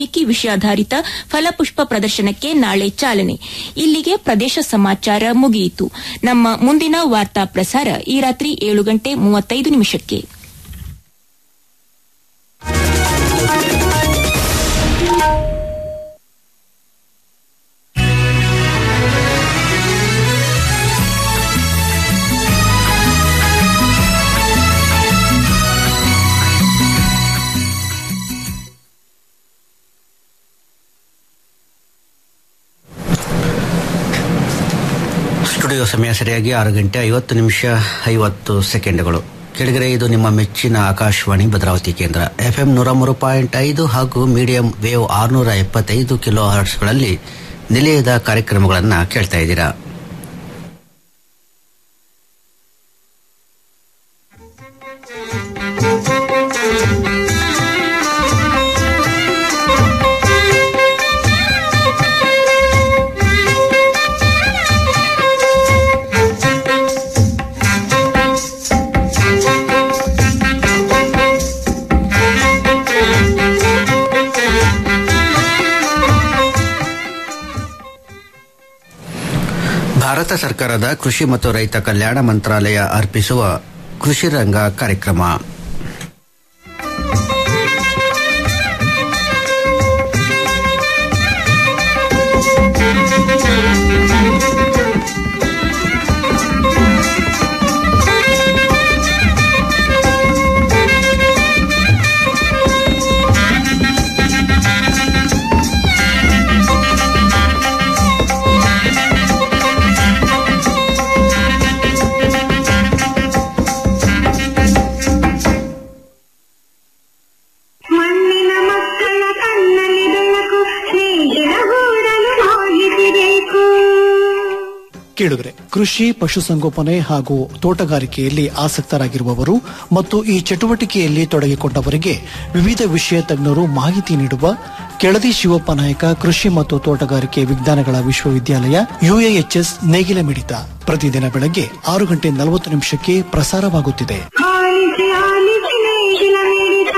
wiki ವಿಷಯಾಧಾರಿತ ಫಲಪುಷ್ಪ ಪ್ರದರ್ಶನಕ್ಕೆ ನಾಳೆ ಚಾಲನೆ ಇಲ್ಲಿಗೆ ಪ್ರದೇಶ ಸಮಾಚಾರ ಮುಗಿಯಿತು ನಮ್ಮ ಮುಂದಿನ ವಾರ್ತಾ ಪ್ರಸಾರ ಈ ರಾತ್ರಿ ಏಳು ಗಂಟೆ ಮೂವತ್ತೈದು ನಿಮಿಷಕ್ಕೆ ಸ್ಟುಡಿಯೋ ಸಮಯ ಸರಿಯಾಗಿ ಆರು ಗಂಟೆ ಐವತ್ತು ನಿಮಿಷ ಐವತ್ತು ಸೆಕೆಂಡ್ಗಳು ಕೆಳಗರೆ ಇದು ನಿಮ್ಮ ಮೆಚ್ಚಿನ ಆಕಾಶವಾಣಿ ಭದ್ರಾವತಿ ಕೇಂದ್ರ ಎಫ್ಎಂ ನೂರ ಮೂರು ಪಾಯಿಂಟ್ ಐದು ಹಾಗೂ ಮೀಡಿಯಂ ವೇವ್ ಆರುನೂರ ಎಪ್ಪತ್ತೈದು ಕಿಲೋ ಹರ್ಟ್ಸ್ಗಳಲ್ಲಿ ನಿಲಯದ ಕಾರ್ಯಕ್ರಮಗಳನ್ನು ಕೇಳ್ತಾ ಇದ್ದೀರಾ ಭಾರತ ಸರ್ಕಾರದ ಕೃಷಿ ಮತ್ತು ರೈತ ಕಲ್ಯಾಣ ಮಂತ್ರಾಲಯ ಅರ್ಪಿಸುವ ಕೃಷಿ ರಂಗ ಕಾರ್ಯಕ್ರಮ ಮಣ್ಣಿನ ಮಕ್ಕಳ ಕಣ್ಣಲ್ಲಿ ಬೆಳಕು ಸ್ನೇಹಿತರ ಗೂಡಲು ಹೋಗಿಸಬೇಕು ಕೇಳಿದ್ರೆ ಕೃಷಿ ಪಶುಸಂಗೋಪನೆ ಹಾಗೂ ತೋಟಗಾರಿಕೆಯಲ್ಲಿ ಆಸಕ್ತರಾಗಿರುವವರು ಮತ್ತು ಈ ಚಟುವಟಿಕೆಯಲ್ಲಿ ತೊಡಗಿಕೊಂಡವರಿಗೆ ವಿವಿಧ ವಿಷಯ ತಜ್ಞರು ಮಾಹಿತಿ ನೀಡುವ ಕೆಳದಿ ಶಿವಪ್ಪ ನಾಯಕ ಕೃಷಿ ಮತ್ತು ತೋಟಗಾರಿಕೆ ವಿಜ್ಞಾನಗಳ ವಿಶ್ವವಿದ್ಯಾಲಯ ಯುಎಎಚ್ಎಸ್ ನೇಗಿಲ ಮಿಡಿತ ಪ್ರತಿದಿನ ಬೆಳಗ್ಗೆ ಆರು ಗಂಟೆ ನಲವತ್ತು ನಿಮಿಷಕ್ಕೆ ಪ್ರಸಾರವಾಗುತ್ತಿದೆ ಆಲಿಸಿ ಆಲಿಸಿ ನೇಗಿಲ ಮಿಡಿತ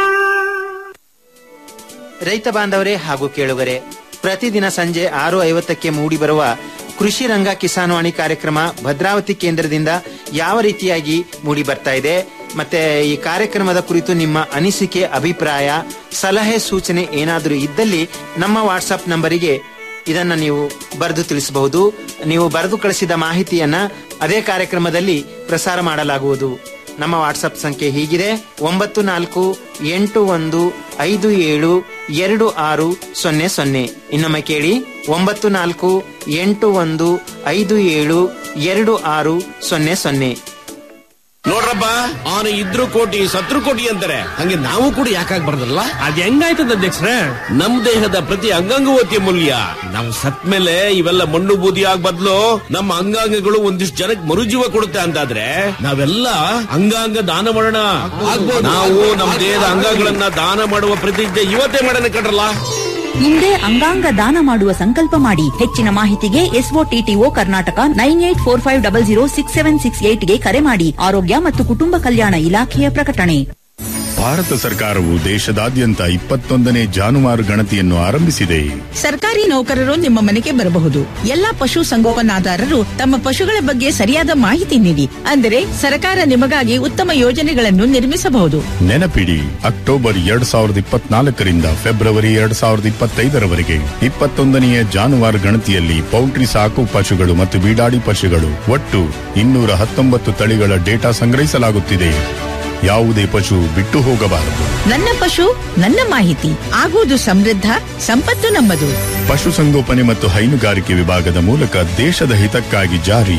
ರೈತ ಬಾಂಧವರೇ ಹಾಗೂ ಕೇಳುಗರೆ ಪ್ರತಿದಿನ ಸಂಜೆ ಆರು ಐವತ್ತಕ್ಕೆ ಮೂಡಿಬರುವ ಕೃಷಿ ರಂಗ ಕಿಸಾನ್ವಾಣಿ ಕಾರ್ಯಕ್ರಮ ಭದ್ರಾವತಿ ಕೇಂದ್ರದಿಂದ ಯಾವ ರೀತಿಯಾಗಿ ಮೂಡಿ ಬರ್ತಾ ಇದೆ ಮತ್ತೆ ಈ ಕಾರ್ಯಕ್ರಮದ ಕುರಿತು ನಿಮ್ಮ ಅನಿಸಿಕೆ ಅಭಿಪ್ರಾಯ ಸಲಹೆ ಸೂಚನೆ ಏನಾದರೂ ಇದ್ದಲ್ಲಿ ನಮ್ಮ ವಾಟ್ಸಪ್ ನಂಬರಿಗೆ ಇದನ್ನ ನೀವು ಬರೆದು ತಿಳಿಸಬಹುದು ನೀವು ಬರೆದು ಕಳಿಸಿದ ಮಾಹಿತಿಯನ್ನ ಅದೇ ಕಾರ್ಯಕ್ರಮದಲ್ಲಿ ಪ್ರಸಾರ ಮಾಡಲಾಗುವುದು ನಮ್ಮ ವಾಟ್ಸಪ್ ಸಂಖ್ಯೆ ಹೀಗಿದೆ ಒಂಬತ್ತು ನಾಲ್ಕು ಎಂಟು ಒಂದು ಐದು ಏಳು ಎರಡು ಆರು ಸೊನ್ನೆ ಸೊನ್ನೆ ಇನ್ನೊಮ್ಮೆ ಕೇಳಿ ಒಂಬತ್ತು ನಾಲ್ಕು ಎಂಟು ಒಂದು ಐದು ಏಳು ಎರಡು ಆರು ಸೊನ್ನೆ ಸೊನ್ನೆ ನೋಡ್ರಪ್ಪ ಅವನು ಇದ್ರು ಕೋಟಿ ಸತ್ರು ಕೋಟಿ ಅಂತಾರೆ ಹಂಗೆ ನಾವು ಕೂಡ ಯಾಕಾಗ್ಬಾರ್ದಲ್ಲ ಅದ್ ಹೆಂಗಾಯ್ತದ ಅಧ್ಯಕ್ಷರೇ ನಮ್ ದೇಹದ ಪ್ರತಿ ಅಂಗಾಂಗವೂ ಅತಿ ಅಮೂಲ್ಯ ನಾವು ಸತ್ ಮೇಲೆ ಇವೆಲ್ಲ ಮಣ್ಣು ಬೂದಿ ಆಗ್ ಬದ್ಲು ನಮ್ಮ ಅಂಗಾಂಗಗಳು ಒಂದಿಷ್ಟು ಜನಕ್ಕೆ ಮರುಜೀವ ಕೊಡುತ್ತೆ ಅಂತಾದ್ರೆ ನಾವೆಲ್ಲ ಅಂಗಾಂಗ ದಾನ ಮಾಡೋಣ ನಾವು ನಮ್ಮ ದೇಹದ ಅಂಗಗಳನ್ನ ದಾನ ಮಾಡುವ ಪ್ರತಿಜ್ಞೆ ಇವತ್ತೇ ಮಾಡೋಣ ಕಣ್ರಲ್ಲ ಹಿಂದೆ ಅಂಗಾಂಗ ದಾನ ಮಾಡುವ ಸಂಕಲ್ಪ ಮಾಡಿ ಹೆಚ್ಚಿನ ಮಾಹಿತಿಗೆ SOTTO Karnataka nine eight four five double zero six seven six ಏಟ್ಗೆ ಕರೆ ಮಾಡಿ ಆರೋಗ್ಯ ಮತ್ತು ಕುಟುಂಬ ಕಲ್ಯಾಣ ಇಲಾಖೆಯ ಪ್ರಕಟಣೆ ಭಾರತ ಸರ್ಕಾರವು ದೇಶದಾದ್ಯಂತ ಇಪ್ಪತ್ತೊಂದನೇ ಜಾನುವಾರು ಗಣತಿಯನ್ನು ಆರಂಭಿಸಿದೆ ಸರ್ಕಾರಿ ನೌಕರರು ನಿಮ್ಮ ಮನೆಗೆ ಬರಬಹುದು ಎಲ್ಲಾ ಪಶು ಸಂಗೋಪನಾದಾರರು ತಮ್ಮ ಪಶುಗಳ ಬಗ್ಗೆ ಸರಿಯಾದ ಮಾಹಿತಿ ನೀಡಿ ಅಂದರೆ ಸರ್ಕಾರ ನಿಮಗಾಗಿ ಉತ್ತಮ ಯೋಜನೆಗಳನ್ನು ನಿರ್ಮಿಸಬಹುದು ನೆನಪಿಡಿ ಅಕ್ಟೋಬರ್ ಎರಡ್ ಸಾವಿರದ ಇಪ್ಪತ್ನಾಲ್ಕರಿಂದ ಫೆಬ್ರವರಿ ಎರಡ್ ಸಾವಿರದ ಇಪ್ಪತ್ತೈದರವರೆಗೆ ಇಪ್ಪತ್ತೊಂದನೆಯ ಜಾನುವಾರು ಗಣತಿಯಲ್ಲಿ ಪೌಲ್ಟ್ರಿ ಸಾಕು ಪಶುಗಳು ಮತ್ತು ಬೀಡಾಡಿ ಪಶುಗಳು ಒಟ್ಟು ಇನ್ನೂರ ಹತ್ತೊಂಬತ್ತು ತಳಿಗಳ ಡೇಟಾ ಸಂಗ್ರಹಿಸಲಾಗುತ್ತಿದೆ ಯಾವುದೇ ಪಶು ಬಿಟ್ಟು ಹೋಗಬಾರದು ನನ್ನ ಪಶು ನನ್ನ ಮಾಹಿತಿ ಆಗುವುದು ಸಮೃದ್ಧ ಸಂಪತ್ತು ನಮ್ಮದು ಪಶುಸಂಗೋಪನೆ ಮತ್ತು ಹೈನುಗಾರಿಕೆ ವಿಭಾಗದ ಮೂಲಕ ದೇಶದ ಹಿತಕ್ಕಾಗಿ ಜಾರಿ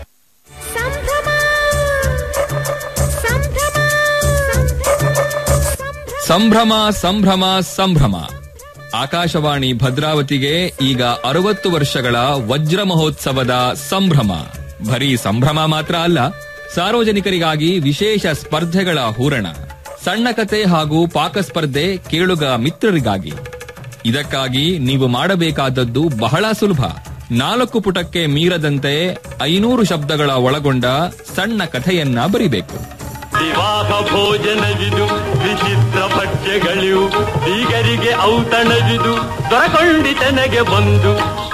ಸಂಭ್ರಮ ಸಂಭ್ರಮ ಸಂಭ್ರಮ ಆಕಾಶವಾಣಿ ಭದ್ರಾವತಿಗೆ ಈಗ ಅರವತ್ತು ವರ್ಷಗಳ ವಜ್ರ ಮಹೋತ್ಸವದ ಸಂಭ್ರಮ ಬರೀ ಸಂಭ್ರಮ ಮಾತ್ರ ಅಲ್ಲ ಸಾರ್ವಜನಿಕರಿಗಾಗಿ ವಿಶೇಷ ಸ್ಪರ್ಧೆಗಳ ಹೂರಣ ಸಣ್ಣ ಕತೆ ಹಾಗೂ ಪಾಕಸ್ಪರ್ಧೆ ಕೇಳುಗ ಮಿತ್ರರಿಗಾಗಿ ಇದಕ್ಕಾಗಿ ನೀವು ಮಾಡಬೇಕಾದದ್ದು ಬಹಳ ಸುಲಭ ನಾಲ್ಕು ಪುಟಕ್ಕೆ ಮೀರದಂತೆ ಐನೂರು ಶಬ್ದಗಳ ಒಳಗೊಂಡ ಸಣ್ಣ ಕಥೆಯನ್ನ ಬರಿಬೇಕು ವಿವಾಹ ಭೋಜನವಿದು ವಿಚಿತ್ರ ಭಕ್ಷ್ಯಗಳಿವು ಬೀಗರಿಗೆ ಔತಣವಿದು ದೊರಕೊಂಡಿತನಗೆ ಬಂದು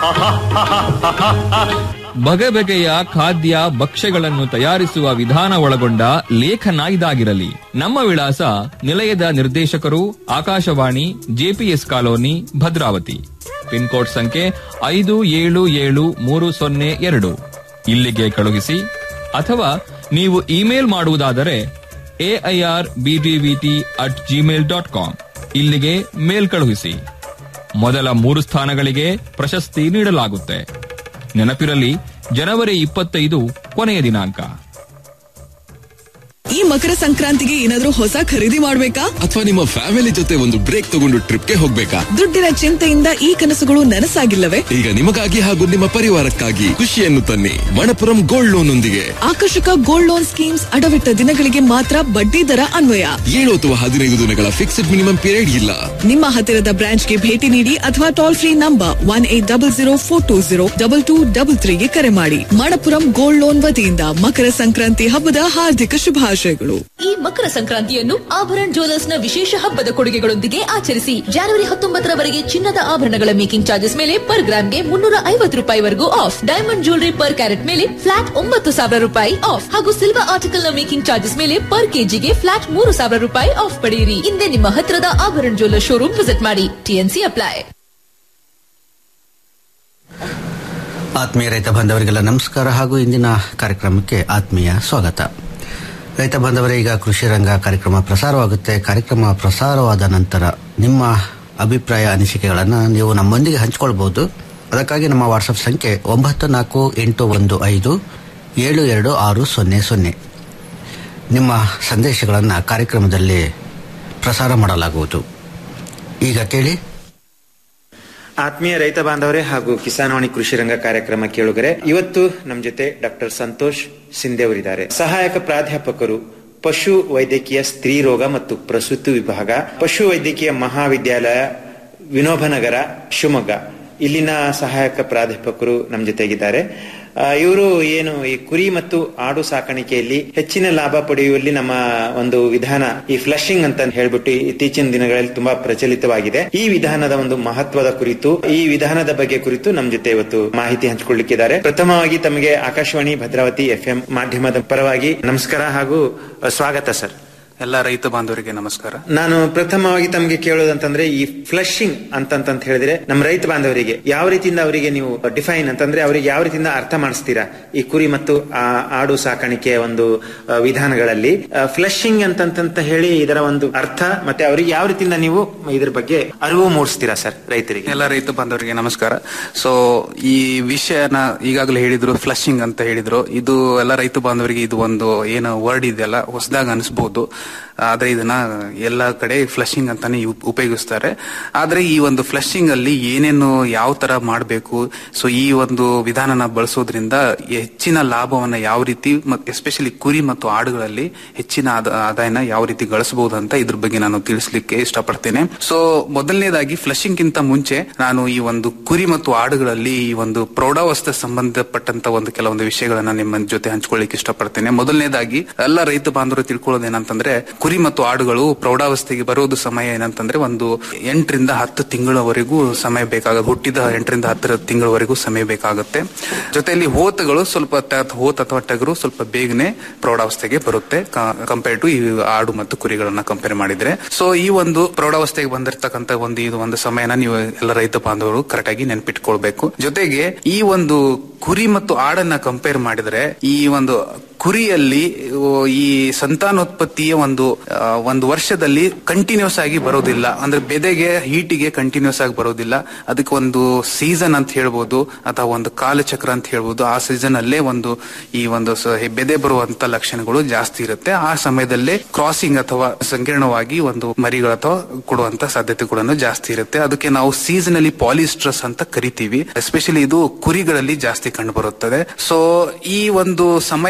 ಬಗೆ ಬಗೆಯ ಖಾದ್ಯ ಭಕ್ಷ್ಯಗಳನ್ನು ತಯಾರಿಸುವ ವಿಧಾನ ಒಳಗೊಂಡ ಲೇಖನ ಇದಾಗಿರಲಿ ನಮ್ಮ ವಿಳಾಸ ನಿಲಯದ ನಿರ್ದೇಶಕರು Akashvani JPS colony Bhadravati pincode ಸಂಖ್ಯೆ ಐದು ಏಳು ಏಳು ಮೂರು ಸೊನ್ನೆ ಎರಡು ಇಲ್ಲಿಗೆ ಕಳುಹಿಸಿ ಅಥವಾ ನೀವು ಇಮೇಲ್ ಮಾಡುವುದಾದರೆ AIR BDVT at Gmail dot com ಇಲ್ಲಿಗೆ ಮೇಲ್ ಕಳುಹಿಸಿ ಮೊದಲ ಮೂರು ಸ್ಥಾನಗಳಿಗೆ ಪ್ರಶಸ್ತಿ ನೀಡಲಾಗುತ್ತೆ ನೆನಪಿರಲಿ ಜನವರಿ ಇಪ್ಪತ್ತೈದು ಕೊನೆಯ ದಿನಾಂಕ ಈ ಮಕರ ಸಂಕ್ರಾಂತಿಗೆ ಏನಾದ್ರೂ ಹೊಸ ಖರೀದಿ ಮಾಡ್ಬೇಕಾ ಅಥವಾ ನಿಮ್ಮ ಫ್ಯಾಮಿಲಿ ಜೊತೆ ಒಂದು ಬ್ರೇಕ್ ತಗೊಂಡು ಟ್ರಿಪ್ಗೆ ಹೋಗ್ಬೇಕಾ ದುಡ್ಡಿನ ಚಿಂತೆಯಿಂದ ಈ ಕನಸುಗಳು ನನಸಾಗಿಲ್ಲವೇ ಈಗ ನಿಮಗಾಗಿ ಹಾಗೂ ನಿಮ್ಮ ಪರಿವಾರಕ್ಕಾಗಿ ಖುಷಿಯನ್ನು ತನ್ನಿ ಮಣಪುರಂ ಗೋಲ್ಡ್ ಲೋನ್ ಒಂದಿಗೆ ಆಕರ್ಷಕ ಗೋಲ್ಡ್ ಲೋನ್ ಸ್ಕೀಮ್ಸ್ ಅಡವಿಟ್ಟ ದಿನಗಳಿಗೆ ಮಾತ್ರ ಬಡ್ಡಿ ದರ ಅನ್ವಯ ಏಳು ಅಥವಾ ಹದಿನೈದು ದಿನಗಳ ಫಿಕ್ಸ್ಡ್ ಮಿನಿಮಮ್ ಪೀರಿಯಡ್ ಇಲ್ಲ ನಿಮ್ಮ ಹತ್ತಿರದ ಬ್ರಾಂಚ್ಗೆ ಭೇಟಿ ನೀಡಿ ಅಥವಾ toll free number one eight double zero four two zero double two double ತ್ರೀಗೆ ಕರೆ ಮಾಡಿ ಮಣಪುರಂ ಗೋಲ್ಡ್ ಲೋನ್ ವತಿಯಿಂದ ಮಕರ ಸಂಕ್ರಾಂತಿ ಹಬ್ಬದ ಹಾರ್ದಿಕ ಶುಭಾಶಯಗಳು ಈ ಮಕರ ಸಂಕ್ರಾಂತಿಯನ್ನು ಆಭರಣ ಜ್ಯುವೆಲರ್ಸ್ ನ ವಿಶೇಷ ಹಬ್ಬದ ಕೊಡುಗೆಗಳೊಂದಿಗೆ ಆಚರಿಸಿ ಜನವರಿ ಹತ್ತೊಂಬತ್ತರವರೆಗೆ ಚಿನ್ನದ ಆಭರಣಗಳ ಮೇಕಿಂಗ್ ಚಾರ್ಜಸ್ ಮೇಲೆ ಪರ್ ಗ್ರಾಮ್ಗೆ ಮುನ್ನೂರ ಐವತ್ತು ರೂಪಾಯಿವರೆಗೂ off diamond jewellery per carat ಮೇಲೆ ಫ್ಲಾಟ್ ಒಂಬತ್ತು ಸಾವಿರ ರೂಪಾಯಿ ಆಫ್ ಹಾಗೂ ಸಿಲ್ವರ್ ಆರ್ಟಿಕಲ್ ನ ಮೇಕಿಂಗ್ ಚಾರ್ಜಸ್ ಮೇಲೆ ಪರ್ ಕೆಜಿಗೆ ಫ್ಲಾಟ್ ಮೂರು ಸಾವಿರ ರೂಪಾಯಿ ಆಫ್ ಪಡೆಯಿರಿ ಹಿಂದೆ ನಿಮ್ಮ ಹತ್ತಿರದ ಆಭರಣ ಜ್ಯುವೆಲರ್ ಶೋರೂಮ್ ವಿಸಿಟ್ ಮಾಡಿ ಟಿಎನ್ಸಿ ಅಪ್ಲೈ ಆತ್ಮೀಯ ರೈತ ಬಾಂಧವರಿಗೆಲ್ಲ ನಮಸ್ಕಾರ ಹಾಗೂ ಇಂದಿನ ಕಾರ್ಯಕ್ರಮಕ್ಕೆ ಆತ್ಮೀಯ ಸ್ವಾಗತ ರೈತ ಬಾಂಧವರೇ ಈಗ ಕೃಷಿ ರಂಗ ಕಾರ್ಯಕ್ರಮ ಪ್ರಸಾರವಾಗುತ್ತೆ ಕಾರ್ಯಕ್ರಮ ಪ್ರಸಾರವಾದ ನಂತರ ನಿಮ್ಮ ಅಭಿಪ್ರಾಯ ಅನಿಸಿಕೆಗಳನ್ನು ನೀವು ನಮ್ಮೊಂದಿಗೆ ಹಂಚಿಕೊಳ್ಬಹುದು ಅದಕ್ಕಾಗಿ ನಮ್ಮ ವಾಟ್ಸಪ್ ಸಂಖ್ಯೆ ಒಂಬತ್ತು ನಾಲ್ಕು ಎಂಟು ಒಂದು ಐದು ಏಳು ಎರಡು ಆರು ಸೊನ್ನೆ ಸೊನ್ನೆ ನಿಮ್ಮ ಸಂದೇಶಗಳನ್ನು ಕಾರ್ಯಕ್ರಮದಲ್ಲಿ ಪ್ರಸಾರ ಮಾಡಲಾಗುವುದು ಈಗ ಕೇಳಿ ಆತ್ಮೀಯ ರೈತ ಬಾಂಧವರೇ ಹಾಗೂ ಕಿಸಾನ್ವಾಣಿ ಕೃಷಿ ರಂಗ ಕಾರ್ಯಕ್ರಮ ಕೇಳುಗರೆ ಇವತ್ತು ನಮ್ಮ ಜೊತೆ ಡಾಕ್ಟರ್ ಸಂತೋಷ್ ಸಿಂಧೆ ಅವರಿದ್ದಾರೆ ಸಹಾಯಕ ಪ್ರಾಧ್ಯಾಪಕರು ಪಶು ವೈದ್ಯಕೀಯ ಸ್ತ್ರೀ ರೋಗ ಮತ್ತು ಪ್ರಸೂತಿ ವಿಭಾಗ ಪಶು ವೈದ್ಯಕೀಯ ಮಹಾವಿದ್ಯಾಲಯ ವಿನೋಬನಗರ ಶಿವಮೊಗ್ಗ ಇಲ್ಲಿನ ಸಹಾಯಕ ಪ್ರಾಧ್ಯಾಪಕರು ನಮ್ಮ ಜೊತೆಗಿದ್ದಾರೆ ಇವರು ಏನು ಈ ಕುರಿ ಮತ್ತು ಆಡು ಸಾಕಾಣಿಕೆಯಲ್ಲಿ ಹೆಚ್ಚಿನ ಲಾಭ ಪಡೆಯುವಲ್ಲಿ ನಮ್ಮ ಒಂದು ವಿಧಾನ ಈ ಫ್ಲಶಿಂಗ್ ಅಂತ ಹೇಳ್ಬಿಟ್ಟು ಇತ್ತೀಚಿನ ದಿನಗಳಲ್ಲಿ ತುಂಬಾ ಪ್ರಚಲಿತವಾಗಿದೆ ಈ ವಿಧಾನದ ಒಂದು ಮಹತ್ವದ ಕುರಿತು ಈ ವಿಧಾನದ ಬಗ್ಗೆ ಕುರಿತು ನಮ್ಮ ಜೊತೆ ಇವತ್ತು ಮಾಹಿತಿ ಹಂಚಿಕೊಳ್ಳಿಕ್ಕಿದ್ದಾರೆ ಪ್ರಥಮವಾಗಿ ತಮಗೆ ಆಕಾಶವಾಣಿ ಭದ್ರಾವತಿ ಎಫ್ ಮಾಧ್ಯಮದ ಪರವಾಗಿ ನಮಸ್ಕಾರ ಹಾಗೂ ಸ್ವಾಗತ ಸರ್ ಎಲ್ಲ ರೈತ ಬಾಂಧವರಿಗೆ ನಮಸ್ಕಾರ ನಾನು ಪ್ರಥಮವಾಗಿ ತಮಗೆ ಕೇಳೋದಂತಂದ್ರೆ ಈ ಫ್ಲಶಿಂಗ್ ಅಂತಂತ ಹೇಳಿದ್ರೆ ನಮ್ಮ ರೈತ ಬಾಂಧವರಿಗೆ ಯಾವ ರೀತಿಯಿಂದ ಅವರಿಗೆ ನೀವು ಡಿಫೈನ್ ಅಂತಂದ್ರೆ ಅವರಿಗೆ ಯಾವ ರೀತಿಯಿಂದ ಅರ್ಥ ಮಾಡಿಸ್ತೀರಾ ಈ ಕುರಿ ಮತ್ತು ಆ ಆಡು ಸಾಕಾಣಿಕೆಯ ಒಂದು ಆ, ವಿಧಾನಗಳಲ್ಲಿ ಫ್ಲಶಿಂಗ್ ಅಂತಂತ ಹೇಳಿ ಇದರ ಒಂದು ಅರ್ಥ ಮತ್ತೆ ಅವರಿಗೆ ಯಾವ ರೀತಿಯಿಂದ ನೀವು ಇದ್ರ ಬಗ್ಗೆ ಅರಿವು ಮೂಡಿಸ್ತೀರಾ ಸರ್ ರೈತರಿಗೆ ಎಲ್ಲ ರೈತ ಬಾಂಧವರಿಗೆ ನಮಸ್ಕಾರ ಸೊ ಈ ವಿಷಯನ ಈಗಾಗಲೇ ಹೇಳಿದ್ರು ಫ್ಲಶಿಂಗ್ ಅಂತ ಹೇಳಿದ್ರು ಇದು ಎಲ್ಲ ರೈತ ಬಾಂಧವರಿಗೆ ಇದು ಒಂದು ಏನು ವರ್ಡ್ ಇದೆಯಲ್ಲ ಹೊಸದಾಗ ಅನಿಸ್ಬೋದು ಆದ್ರೆ ಇದನ್ನ ಎಲ್ಲ ಕಡೆ ಫ್ಲಶಿಂಗ್ ಅಂತಾನೆ ಉಪ್- ಉಪಯೋಗಿಸ್ತಾರೆ ಆದ್ರೆ ಈ ಒಂದು ಫ್ಲಶಿಂಗ್ ಅಲ್ಲಿ ಏನೇನು ಯಾವ ತರ ಮಾಡಬೇಕು ಸೊ ಈ ಒಂದು ವಿಧಾನನ ಬಳಸೋದ್ರಿಂದ ಹೆಚ್ಚಿನ ಲಾಭವನ್ನ ಯಾವ ರೀತಿ ಎಸ್ಪೆಷಲಿ ಕುರಿ ಮತ್ತು ಆಡುಗಳಲ್ಲಿ ಹೆಚ್ಚಿನ ಆದ- ಆದಾಯನ ಯಾವ ರೀತಿ ಗಳಿಸಬಹುದು ಅಂತ ಇದ್ರ ಬಗ್ಗೆ ನಾನು ತಿಳಿಸ್ಲಿಕ್ಕೆ ಇಷ್ಟಪಡ್ತೇನೆ ಸೊ ಮೊದಲನೇದಾಗಿ ಫ್ಲಶಿಂಗ್ ಗಿಂತ ಮುಂಚೆ ನಾನು ಈ ಒಂದು ಕುರಿ ಮತ್ತು ಆಡುಗಳಲ್ಲಿ ಈ ಒಂದು ಪ್ರೌಢಾವಸ್ಥೆ ಸಂಬಂಧಪಟ್ಟಂತ ಒಂದು ಕೆಲವೊಂದು ವಿಷಯಗಳನ್ನ ನಿಮ್ಮ ಜೊತೆ ಹಂಚ್ಕೊಳ್ಳಿಕ್ಕೆ ಇಷ್ಟಪಡ್ತೇನೆ ಮೊದಲನೇದಾಗಿ ಎಲ್ಲ ರೈತ ಬಾಂಧವರು ತಿಳ್ಕೊಳ್ಳೋದು ಏನಂತಂದ್ರೆ ಕುರಿ ಮತ್ತು ಆಡುಗಳು ಪ್ರೌಢಾವಸ್ಥೆಗೆ ಬರೋದು ಸಮಯ ಏನಂತಂದ್ರೆ ಒಂದು ಎಂಟರಿಂದ ಹತ್ತು ತಿಂಗಳವರೆಗೂ ಸಮಯ ಬೇಕಾಗುತ್ತೆ ಹುಟ್ಟಿದ ಎಂಟರಿಂದ ಹತ್ತರ ತಿಂಗಳವರೆಗೂ ಸಮಯ ಬೇಕಾಗುತ್ತೆ ಜೊತೆಯಲ್ಲಿ ಹೋತಗಳು ಸ್ವಲ್ಪ ತ- ಹೋತ್ ಅಥವಾ ಟಗರು ಸ್ವಲ್ಪ ಬೇಗನೆ ಪ್ರೌಢಾವಸ್ಥೆಗೆ ಬರುತ್ತೆ ಕಂಪೇರ್ ಟು ಈ ಆಡು ಮತ್ತು ಕುರಿಗಳನ್ನ ಕಂಪೇರ್ ಮಾಡಿದ್ರೆ ಸೊ ಈ ಒಂದು ಪ್ರೌಢಾವಸ್ಥೆಗೆ ಬಂದಿರತಕ್ಕಂತ ಒಂದು ಇದು ಒಂದು ಸಮಯನ ನೀವು ಎಲ್ಲ ರೈತ ಬಾಂಧವರು ಕರೆಕ್ಟ್ ಆಗಿ ನೆನ್ಪಿಟ್ಕೊಳ್ಬೇಕು ಜೊತೆಗೆ ಈ ಒಂದು ಕುರಿ ಮತ್ತು ಆಡನ್ನ ಕಂಪೇರ್ ಮಾಡಿದ್ರೆ ಈ ಒಂದು ಕುರಿಯಲ್ಲಿ ಓ, ಈ ಸಂತಾನೋತ್ಪತ್ತಿಯ ಒಂದು ಆ, ಒಂದು ವರ್ಷದಲ್ಲಿ ಕಂಟಿನ್ಯೂಸ್ ಆಗಿ ಬರೋದಿಲ್ಲ ಅಂದ್ರೆ ಬೆದೆಗೆ ಹೀಟಿಗೆ ಕಂಟಿನ್ಯೂಸ್ ಆಗಿ ಬರೋದಿಲ್ಲ ಅದಕ್ಕೆ ಒಂದು ಸೀಸನ್ ಅಂತ ಹೇಳ್ಬೋದು ಅಥವಾ ಒಂದು ಕಾಲಚಕ್ರ ಅಂತ ಹೇಳ್ಬೋದು ಆ ಸೀಸನ್ ಅಲ್ಲೇ ಒಂದು ಈ ಒಂದು ಸ- ಬೆದೆ ಬರುವಂತ ಲಕ್ಷಣಗಳು ಜಾಸ್ತಿ ಇರುತ್ತೆ ಆ ಸಮಯದಲ್ಲೇ ಕ್ರಾಸಿಂಗ್ ಅಥವಾ ಸಂಕೀರ್ಣವಾಗಿ ಒಂದು ಮರಿಗಳು ಅಥವಾ ಕೊಡುವಂತ ಸಾಧ್ಯತೆಗಳನ್ನು ಜಾಸ್ತಿ ಇರುತ್ತೆ ಅದಕ್ಕೆ ನಾವು ಸೀಸನಲಿ ಪಾಲಿಸ್ಟ್ರಸ್ ಅಂತ ಕರಿತೀವಿ ಎಸ್ಪೆಷಲಿ ಇದು ಕುರಿಗಳಲ್ಲಿ ಜಾಸ್ತಿ ಕಂಡು ಬರುತ್ತದೆ ಸೊ ಈ ಒಂದು ಸಮಯನ ನಿಮಗೆ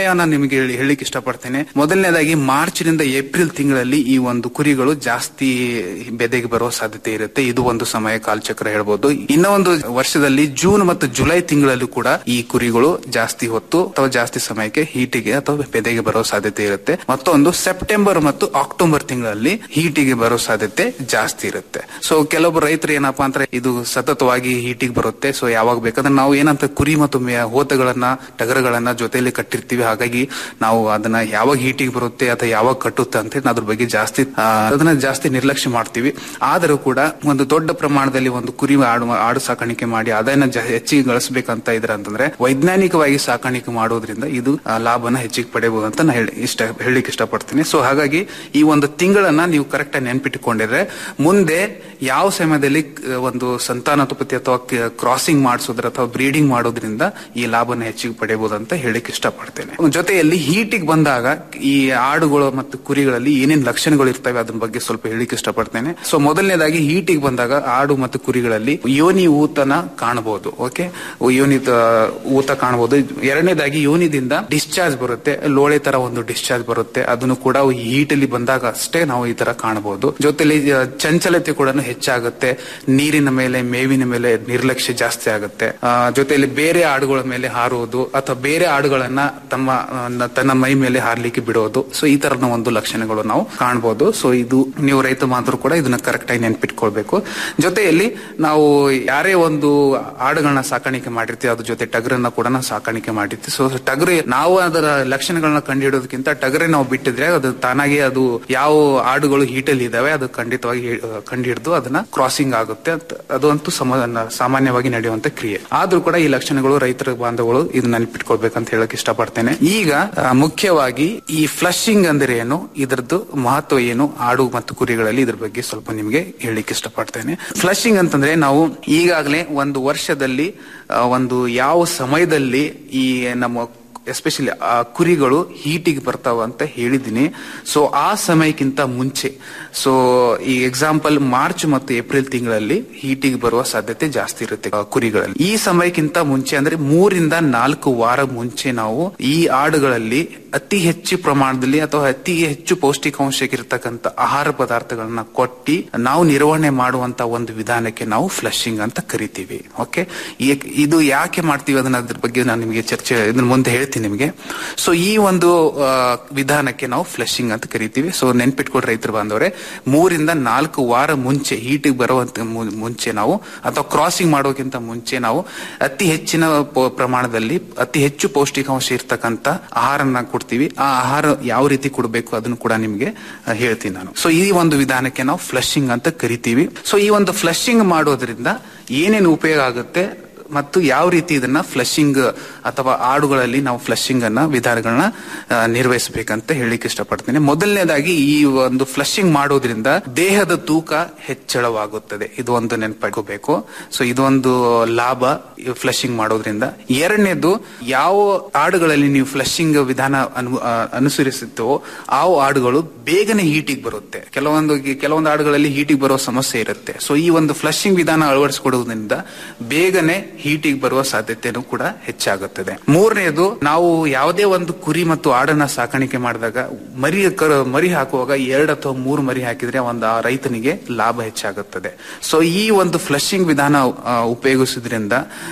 ನಿಮಗೆ ಹೇಳಿ ಹೇಳಲಿಕ್ಕೆ ಇಷ್ಟಪಡ್ತೇನೆ ಮೊದಲನೇದಾಗಿ ಮಾರ್ಚ್ ನಿಂದ ಏಪ್ರಿಲ್ ತಿಂಗಳಲ್ಲಿ ಈ ಒಂದು ಕುರಿಗಳು ಜಾಸ್ತಿ ಬೆದೆಗೆ ಬರುವ ಸಾಧ್ಯತೆ ಇರುತ್ತೆ ಇದು ಒಂದು ಸಮಯ ಕಾಲಚಕ್ರ ಹೇಳ್ಬೋದು ಇನ್ನ ಒಂದು ವರ್ಷದಲ್ಲಿ ಜೂನ್ ಮತ್ತು ಜುಲೈ ತಿಂಗಳಲ್ಲೂ ಕೂಡ ಈ ಕುರಿಗಳು ಜಾಸ್ತಿ ಹೊತ್ತು ಅಥವಾ ಜಾಸ್ತಿ ಸಮಯಕ್ಕೆ ಹೀಟಿಗೆ ಅಥವಾ ಬೆದೆಗೆ ಬರೋ ಸಾಧ್ಯತೆ ಇರುತ್ತೆ ಮತ್ತೊಂದು ಸೆಪ್ಟೆಂಬರ್ ಮತ್ತು ಅಕ್ಟೋಬರ್ ತಿಂಗಳಲ್ಲಿ ಹೀಟಿಗೆ ಬರೋ ಸಾಧ್ಯತೆ ಜಾಸ್ತಿ ಇರುತ್ತೆ ಸೊ ಕೆಲವೊಬ್ಬರು ರೈತರು ಏನಪ್ಪಾ ಅಂದ್ರೆ ಇದು ಸತತವಾಗಿ ಹೀಟಿಗೆ ಬರುತ್ತೆ ಸೊ ಯಾವಾಗ ಬೇಕಾದ್ರೆ ನಾವು ಏನಂತ ಕುರಿ ಮತ್ತು ಮೇ- ಹೋತಗಳನ್ನ ಟಗರುಗಳನ್ನ ಜೊತೆಯಲ್ಲಿ ಕಟ್ಟಿರ್ತೀವಿ ಹಾಗಾಗಿ ನಾವು ಅದನ್ನ ಯಾವಾಗ ಹೀಟಿಗೆ ಬರುತ್ತೆ ಅಥವಾ ಯಾವಾಗ ಕಟ್ಟುತ್ತೆ ಅಂತ ಹೇಳಿ ಅದ್ರ ಬಗ್ಗೆ ಜಾಸ್ತಿ ಆ, ಅದನ್ನ ಜಾಸ್ತಿ ನಿರ್ಲಕ್ಷ್ಯ ಮಾಡ್ತೀವಿ ಆದರೂ ಕೂಡ ಒಂದು ದೊಡ್ಡ ಪ್ರಮಾಣದಲ್ಲಿ ಒಂದು ಕುರಿ ಆಡು ಆಡು ಸಾಕಾಣಿಕೆ ಮಾಡಿ ಅದನ್ನ ಜ- ಹೆಚ್ಚಿಗೆ ಗಳಿಸಬೇಕಂತ ಇದ್ರ ಅಂತಂದ್ರೆ ವೈಜ್ಞಾನಿಕವಾಗಿ ಸಾಕಾಣಿಕೆ ಮಾಡೋದ್ರಿಂದ ಇದು ಆ, ಲಾಭನ ಹೆಚ್ಚಿಗೆ ಪಡೆಯಬಹುದು ಅಂತ ನಾ ಹೇಳಿ ಇಷ್ಟ ಹೇಳಲಿಕ್ಕೆ ಇಷ್ಟಪಡ್ತೀನಿ ಸೊ ಹಾಗಾಗಿ ಈ ಒಂದು ತಿಂಗಳನ್ನ ನೀವು ಕರೆಕ್ಟ್ ಆಗಿ ನೆನ್ಪಿಟ್ಟುಕೊಂಡಿದ್ರೆ ಮುಂದೆ ಯಾವ ಸಮಯದಲ್ಲಿ ಕ- ಒಂದು ಸಂತಾನೋತ್ಪತ್ತಿ ಅಥವಾ ಕ್ರಾಸಿಂಗ್ ಮಾಡಿಸೋದ್ರ ಅಥವಾ ಬ್ರೀಡಿಂಗ್ ಮಾಡೋದ್ರಿಂದ ಈ ಲಾಭನ ಹೆಚ್ಚಿಗೆ ಪಡೆಯಬಹುದು ಅಂತ ಹೇಳಿಕ್ಕೆ ಇಷ್ಟಪಡ್ತೇನೆ ಜೊತೆಯಲ್ಲಿ ಹೀಟಿಗೆ ಬಂದಾಗ ಈ ಆಡುಗಳು ಮತ್ತು ಕುರಿಗಳಲ್ಲಿ ಏನೇನ್ ಲಕ್ಷಣಗಳು ಇರ್ತವೆ ಅದ್ರ ಬಗ್ಗೆ ಸ್ವಲ್ಪ ಹೇಳಿಕ್ಕೆ ಇಷ್ಟಪಡ್ತೇನೆ ಸೊ ಮೊದಲನೇದಾಗಿ ಹೀಟಿಗೆ ಬಂದಾಗ ಆಡು ಮತ್ತು ಕುರಿಗಳಲ್ಲಿ ಯೋನಿ ಊತನ ಕಾಣಬಹುದು ಓಕೆ ಯೋನಿ ತ- ಊತ ಕಾಣಬಹುದು ಎರಡನೇದಾಗಿ ಯೋನಿದಿಂದ ಡಿಸ್ಚಾರ್ಜ್ ಬರುತ್ತೆ ಲೋಳೆ ತರ ಒಂದು ಡಿಸ್ಚಾರ್ಜ್ ಬರುತ್ತೆ ಅದನ್ನು ಕೂಡ ಈ ಹೀಟ್ ಅಲ್ಲಿ ಬಂದಾಗ ಅಷ್ಟೇ ನಾವು ಈ ತರ ಕಾಣಬಹುದು ಜೊತೆಲಿ ಆ, ಚಂಚಲತೆ ಕೂಡ ಹೆಚ್ಚಾಗುತ್ತೆ ನೀರಿನ ಮೇಲೆ ಮೇವಿನ ಮೇಲೆ ನಿರ್ಲಕ್ಷ್ಯ ಜಾಸ್ತಿ ಆಗುತ್ತೆ ಆ, ಜೊತೆಲಿ ಬೇರೆ ಆಡುಗಳ ಮೇಲೆ ಹಾರುವುದು ಅಥವಾ ಬೇರೆ ಆಡುಗಳನ್ನ ತಮ್ಮ ಆ, ನ- ತನ್ನ ಮೈ ಮೇಲೆ ಹಾರ್ಲಿಕ್ಕೆ ಬಿಡೋದು ಸೊ ಈ ತರದ ಒಂದು ಲಕ್ಷಣಗಳು ನಾವು ಕಾಣಬಹುದು ಸೊ ಇದು ನೀವು ರೈತ ಮಾತ್ರ ಕೂಡ ಇದನ್ನ ಕರೆಕ್ಟ್ ಆಗಿ ನೆನ್ಪಿಟ್ಕೊಳ್ಬೇಕು ಜೊತೆಯಲ್ಲಿ ನಾವು ಯಾರೇ ಒಂದು ಆಡುಗಳನ್ನ ಸಾಕಾಣಿಕೆ ಮಾಡಿರ್ತೀವಿ ಅದ್ರ ಜೊತೆ ಟಗರನ್ನ ಕೂಡ ನಾವು ಸಾಕಾಣಿಕೆ ಮಾಡಿರ್ತೀವಿ ಸೊ ಟಗರು ನಾವು ಅದರ ಲಕ್ಷಣಗಳನ್ನ ಕಂಡುಹಿಡೋದಕ್ಕಿಂತ ಟಗರೇ ನಾವು ಬಿಟ್ಟಿದ್ರೆ ಅದು ತಾನಾಗಿ ಅದು ಯಾವ ಆಡುಗಳು ಹೀಟಲ್ಲಿ ಇದಾವೆ ಅದು ಖಂಡಿತವಾಗಿ ಕಂಡುಹಿಡಿದು ಅದನ್ನ ಕ್ರಾಸಿಂಗ್ ಆಗುತ್ತೆ ಅಂತ- ಅದು ಅಂತೂ ಸಮ- ಸಾಮಾನ್ಯವಾಗಿ ನಡೆಯುವಂತ ಕ್ರಿಯೆ ಆದ್ರೂ ಕೂಡ ಈ ಲಕ್ಷಣಗಳು ರೈತರ ಬಾಂಧವರು ಇದನ್ನ ನೆನಪಿಟ್ಕೊಳ್ಬೇಕಂತ ಹೇಳಕ್ ಇಷ್ಟಪಡ್ತೇನೆ ಈಗ ಆ, ಮುಖ್ಯವಾಗಿ ಈ ಫ್ಲಶಿಂಗ್ ಅಂದ್ರೆ ಏನು ಇದರದ್ದು ಮಹತ್ವ ಏನು ಆಡು ಮತ್ತು ಕುರಿಗಳಲ್ಲಿ ಇದ್ರ ಬಗ್ಗೆ ಸ್ವಲ್ಪ ನಿಮಗೆ ಹೇಳಿಕ್ಕೆ ಇಷ್ಟಪಡ್ತೇನೆ ಫ್ಲಶಿಂಗ್ ಅಂತಂದ್ರೆ ನಾವು ಈಗಾಗಲೇ ಒಂದು ವರ್ಷದಲ್ಲಿ ಆ, ಒಂದು ಯಾವ ಸಮಯದಲ್ಲಿ ಈ ನಮ್ಮ ಎಸ್ಪೆಷಲಿ ಆ ಕುರಿಗಳು ಹೀಟಿಗೆ ಬರ್ತಾವ ಅಂತ ಹೇಳಿದ್ದೀನಿ ಸೊ ಆ ಸಮಯಕ್ಕಿಂತ ಮುಂಚೆ ಸೊ ಈ ಎಕ್ಸಾಂಪಲ್ ಮಾರ್ಚ್ ಮತ್ತು ಏಪ್ರಿಲ್ ತಿಂಗಳಲ್ಲಿ ಹೀಟಿಗೆ ಬರುವ ಸಾಧ್ಯತೆ ಜಾಸ್ತಿ ಇರುತ್ತೆ ಆ ಕುರಿಗಳಲ್ಲಿ ಈ ಸಮಯಕ್ಕಿಂತ ಮುಂಚೆ ಅಂದ್ರೆ ಮೂರಿಂದ ನಾಲ್ಕು ವಾರ ಮುಂಚೆ ನಾವು ಈ ಆಡುಗಳಲ್ಲಿ ಅತಿ ಹೆಚ್ಚು ಪ್ರಮಾಣದಲ್ಲಿ ಅಥವಾ ಅತಿ ಹೆಚ್ಚು ಪೌಷ್ಟಿಕಾಂಶಕ್ಕಿರ್ತಕ್ಕಂಥ ಆಹಾರ ಪದಾರ್ಥಗಳನ್ನ ಕೊಟ್ಟಿ ನಾವು ನಿರ್ವಹಣೆ ಮಾಡುವಂತ ಒಂದು ವಿಧಾನಕ್ಕೆ ನಾವು ಫ್ಲಶಿಂಗ್ ಅಂತ ಕರಿತೀವಿ ಓಕೆ ಇದು ಯಾಕೆ ಮಾಡ್ತೀವಿ ಅದನ್ನ ಅದ್ರ ಬಗ್ಗೆ ನಾನು ನಿಮಗೆ ಚರ್ಚೆ ಇದನ್ನ ಮುಂದೆ ಹೇಳ್ತೀನಿ ನಿಮಗೆ ಸೊ ಈ ಒಂದು ಆ, ವಿಧಾನಕ್ಕೆ ನಾವು ಫ್ಲಶಿಂಗ್ ಅಂತ ಕರಿತೀವಿ ಸೊ ನೆನ್ಪಿಟ್ಕೊಡ್ರಿ ರೈತರು ಬಾಂಧವರೇ ಮೂರಿಂದ ನಾಲ್ಕು ವಾರ ಮುಂಚೆ ಹೀಟಿಗೆ ಬರುವಂತ ಮು- ಮುಂಚೆ ನಾವು ಅಥವಾ ಕ್ರಾಸಿಂಗ್ ಮಾಡೋಕ್ಕಿಂತ ಮುಂಚೆ ನಾವು ಅತಿ ಹೆಚ್ಚಿನ ಪ- ಪ್ರಮಾಣದಲ್ಲಿ ಅತಿ ಹೆಚ್ಚು ಪೌಷ್ಟಿಕಾಂಶ ಇರ್ತಕ್ಕಂಥ ಆಹಾರನ ಕೊಡ್ತೀವಿ ಆ ಆಹಾರ ಯಾವ ರೀತಿ ಕೊಡಬೇಕು ಅದನ್ನು ಕೂಡ ನಿಮಗೆ ಆ, ಹೇಳ್ತೀನಿ ನಾನು ಸೊ ಈ ಒಂದು ವಿಧಾನಕ್ಕೆ ನಾವು ಫ್ಲಶಿಂಗ್ ಅಂತ ಕರಿತೀವಿ ಸೊ ಈ ಒಂದು ಫ್ಲಶಿಂಗ್ ಮಾಡೋದ್ರಿಂದ ಏನೇನು ಉಪಯೋಗ ಆಗುತ್ತೆ ಮತ್ತು ಯಾವ ರೀತಿ ಇದನ್ನ ಫ್ಲಶಿಂಗ್ ಅಥವಾ ಆಡುಗಳಲ್ಲಿ ನಾವು ಫ್ಲಶಿಂಗ್ ಅನ್ನ ವಿಧಾನಗಳನ್ನ ಆ, ನಿರ್ವಹಿಸಬೇಕಂತ ಹೇಳಿಕ್ಕೆ ಇಷ್ಟಪಡ್ತೀನಿ ಮೊದಲನೇದಾಗಿ ಈ ಒಂದು ಫ್ಲಶಿಂಗ್ ಮಾಡೋದ್ರಿಂದ ದೇಹದ ತೂಕ ಹೆಚ್ಚಳವಾಗುತ್ತದೆ ಇದು ಒಂದು ನೆನಪಿಟ್ಕೋಬೇಕು ಸೊ ಇದೊಂದು ಲಾಭ ಫ್ಲಶಿಂಗ್ ಮಾಡೋದ್ರಿಂದ ಎರಡನೇದು ಯಾವ ಆಡುಗಳಲ್ಲಿ ನೀವು ಫ್ಲಶಿಂಗ್ ವಿಧಾನ ಅನು- ಆ, ಅನುಸರಿಸುತ್ತೋ ಆ ಆಡುಗಳು ಬೇಗನೆ ಹೀಟಿಗೆ ಬರುತ್ತೆ ಕೆಲವೊಂದು ಕೆಲವೊಂದು ಆಡುಗಳಲ್ಲಿ ಹೀಟಿಗೆ ಬರೋ ಸಮಸ್ಯೆ ಇರುತ್ತೆ ಸೊ ಈ ಒಂದು ಫ್ಲಶಿಂಗ್ ವಿಧಾನ ಅಳವಡಿಸಿಕೊಡುವುದರಿಂದ ಬೇಗನೆ ಹೀಟಿಗೆ ಬರುವ ಸಾಧ್ಯತೆನೂ ಕೂಡ ಹೆಚ್ಚಾಗುತ್ತದೆ ಮೂರನೇದು ನಾವು ಯಾವುದೇ ಒಂದು ಕುರಿ ಮತ್ತು ಆಡನ್ನ ಸಾಕಾಣಿಕೆ ಮಾಡಿದಾಗ ಮರಿ ಕರ- ಮರಿ ಹಾಕುವಾಗ ಎರಡು ಅಥವಾ ಮೂರು ಮರಿ ಹಾಕಿದ್ರೆ ಒಂದು ಆ ರೈತನಿಗೆ ಲಾಭ ಹೆಚ್ಚಾಗುತ್ತದೆ ಸೊ ಈ ಒಂದು ಫ್ಲಶಿಂಗ್ ವಿಧಾನ ಆ, ಉಪಯೋಗಿಸೋದ್ರಿಂದ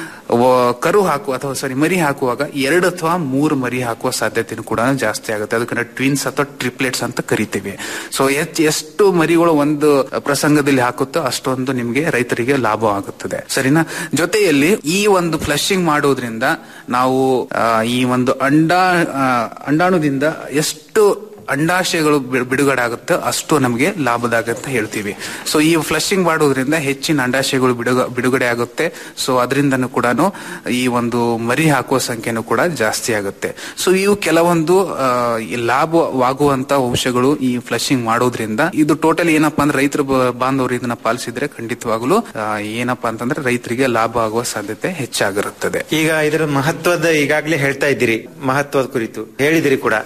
ವ- ಕರು ಹಾಕುವ ಅಥವಾ ಸಾರಿ ಮರಿ ಹಾಕುವಾಗ ಎರಡು ಅಥವಾ ಮೂರು ಮರಿ ಹಾಕುವ ಸಾಧ್ಯತೆನೂ ಕೂಡ ಜಾಸ್ತಿ ಆಗುತ್ತೆ ಅದಕ್ಕೆ ಟ್ವಿನ್ಸ್ ಅಥವಾ ಟ್ರಿಪ್ಲೆಟ್ಸ್ ಅಂತ ಕರಿತೀವಿ ಸೊ ಎಷ್ಟು ಮರಿಗಳು ಒಂದು ಪ್ರಸಂಗದಲ್ಲಿ ಹಾಕುತ್ತೋ ಅಷ್ಟೊಂದು ನಿಮ್ಗೆ ರೈತರಿಗೆ ಲಾಭ ಆಗುತ್ತದೆ ಸರಿನಾ ಜೊತೆಯಲ್ಲಿ ಈ ಒಂದು ಫ್ಲಶಿಂಗ್ ಮಾಡೋದ್ರಿಂದ ನಾವು ಆ, ಈ ಒಂದು ಅಂಡಾ ಆ, ಅಂಡಾಣುದಿಂದ ಎಷ್ಟು ಅಂಡಾಶಯಗಳು ಬಿ- ಬಿಡುಗಡೆ ಆಗುತ್ತೆ ಅಷ್ಟು ನಮಗೆ ಲಾಭದಾಗ ಅಂತ ಹೇಳ್ತೀವಿ ಸೊ ಈ ಫ್ಲಶಿಂಗ್ ಮಾಡೋದ್ರಿಂದ ಹೆಚ್ಚಿನ ಅಂಡಾಶಯಗಳು ಬಿಡುಗ ಬಿಡುಗಡೆ ಆಗುತ್ತೆ ಸೊ ಅದರಿಂದನೂ ಕೂಡ ಈ ಒಂದು ಮರಿ ಹಾಕುವ ಸಂಖ್ಯೆನೂ ಕೂಡ ಜಾಸ್ತಿ ಆಗುತ್ತೆ ಸೊ ಇವು ಕೆಲವೊಂದು ಆ, ಈ ಲಾಭವಾಗುವಂತ ಅಂಶಗಳು ಈ ಫ್ಲಶಿಂಗ್ ಮಾಡೋದ್ರಿಂದ ಇದು ಟೋಟಲ್ ಏನಪ್ಪಾ ಅಂದ್ರೆ ರೈತರು ಬ- ಬಾಂಧವರು ಇದನ್ನ ಪಾಲಿಸಿದ್ರೆ ಖಂಡಿತವಾಗಲೂ ಆ, ಏನಪ್ಪಾ ಅಂತಂದ್ರೆ ರೈತರಿಗೆ ಲಾಭ ಆಗುವ ಸಾಧ್ಯತೆ ಹೆಚ್ಚಾಗಿರುತ್ತದೆ ಈಗ ಇದರ ಮಹತ್ವದ ಈಗಾಗಲೇ ಹೇಳ್ತಾ ಇದ್ದೀರಿ ಮಹತ್ವದ ಕುರಿತು ಹೇಳಿದಿರಿ ಕೂಡ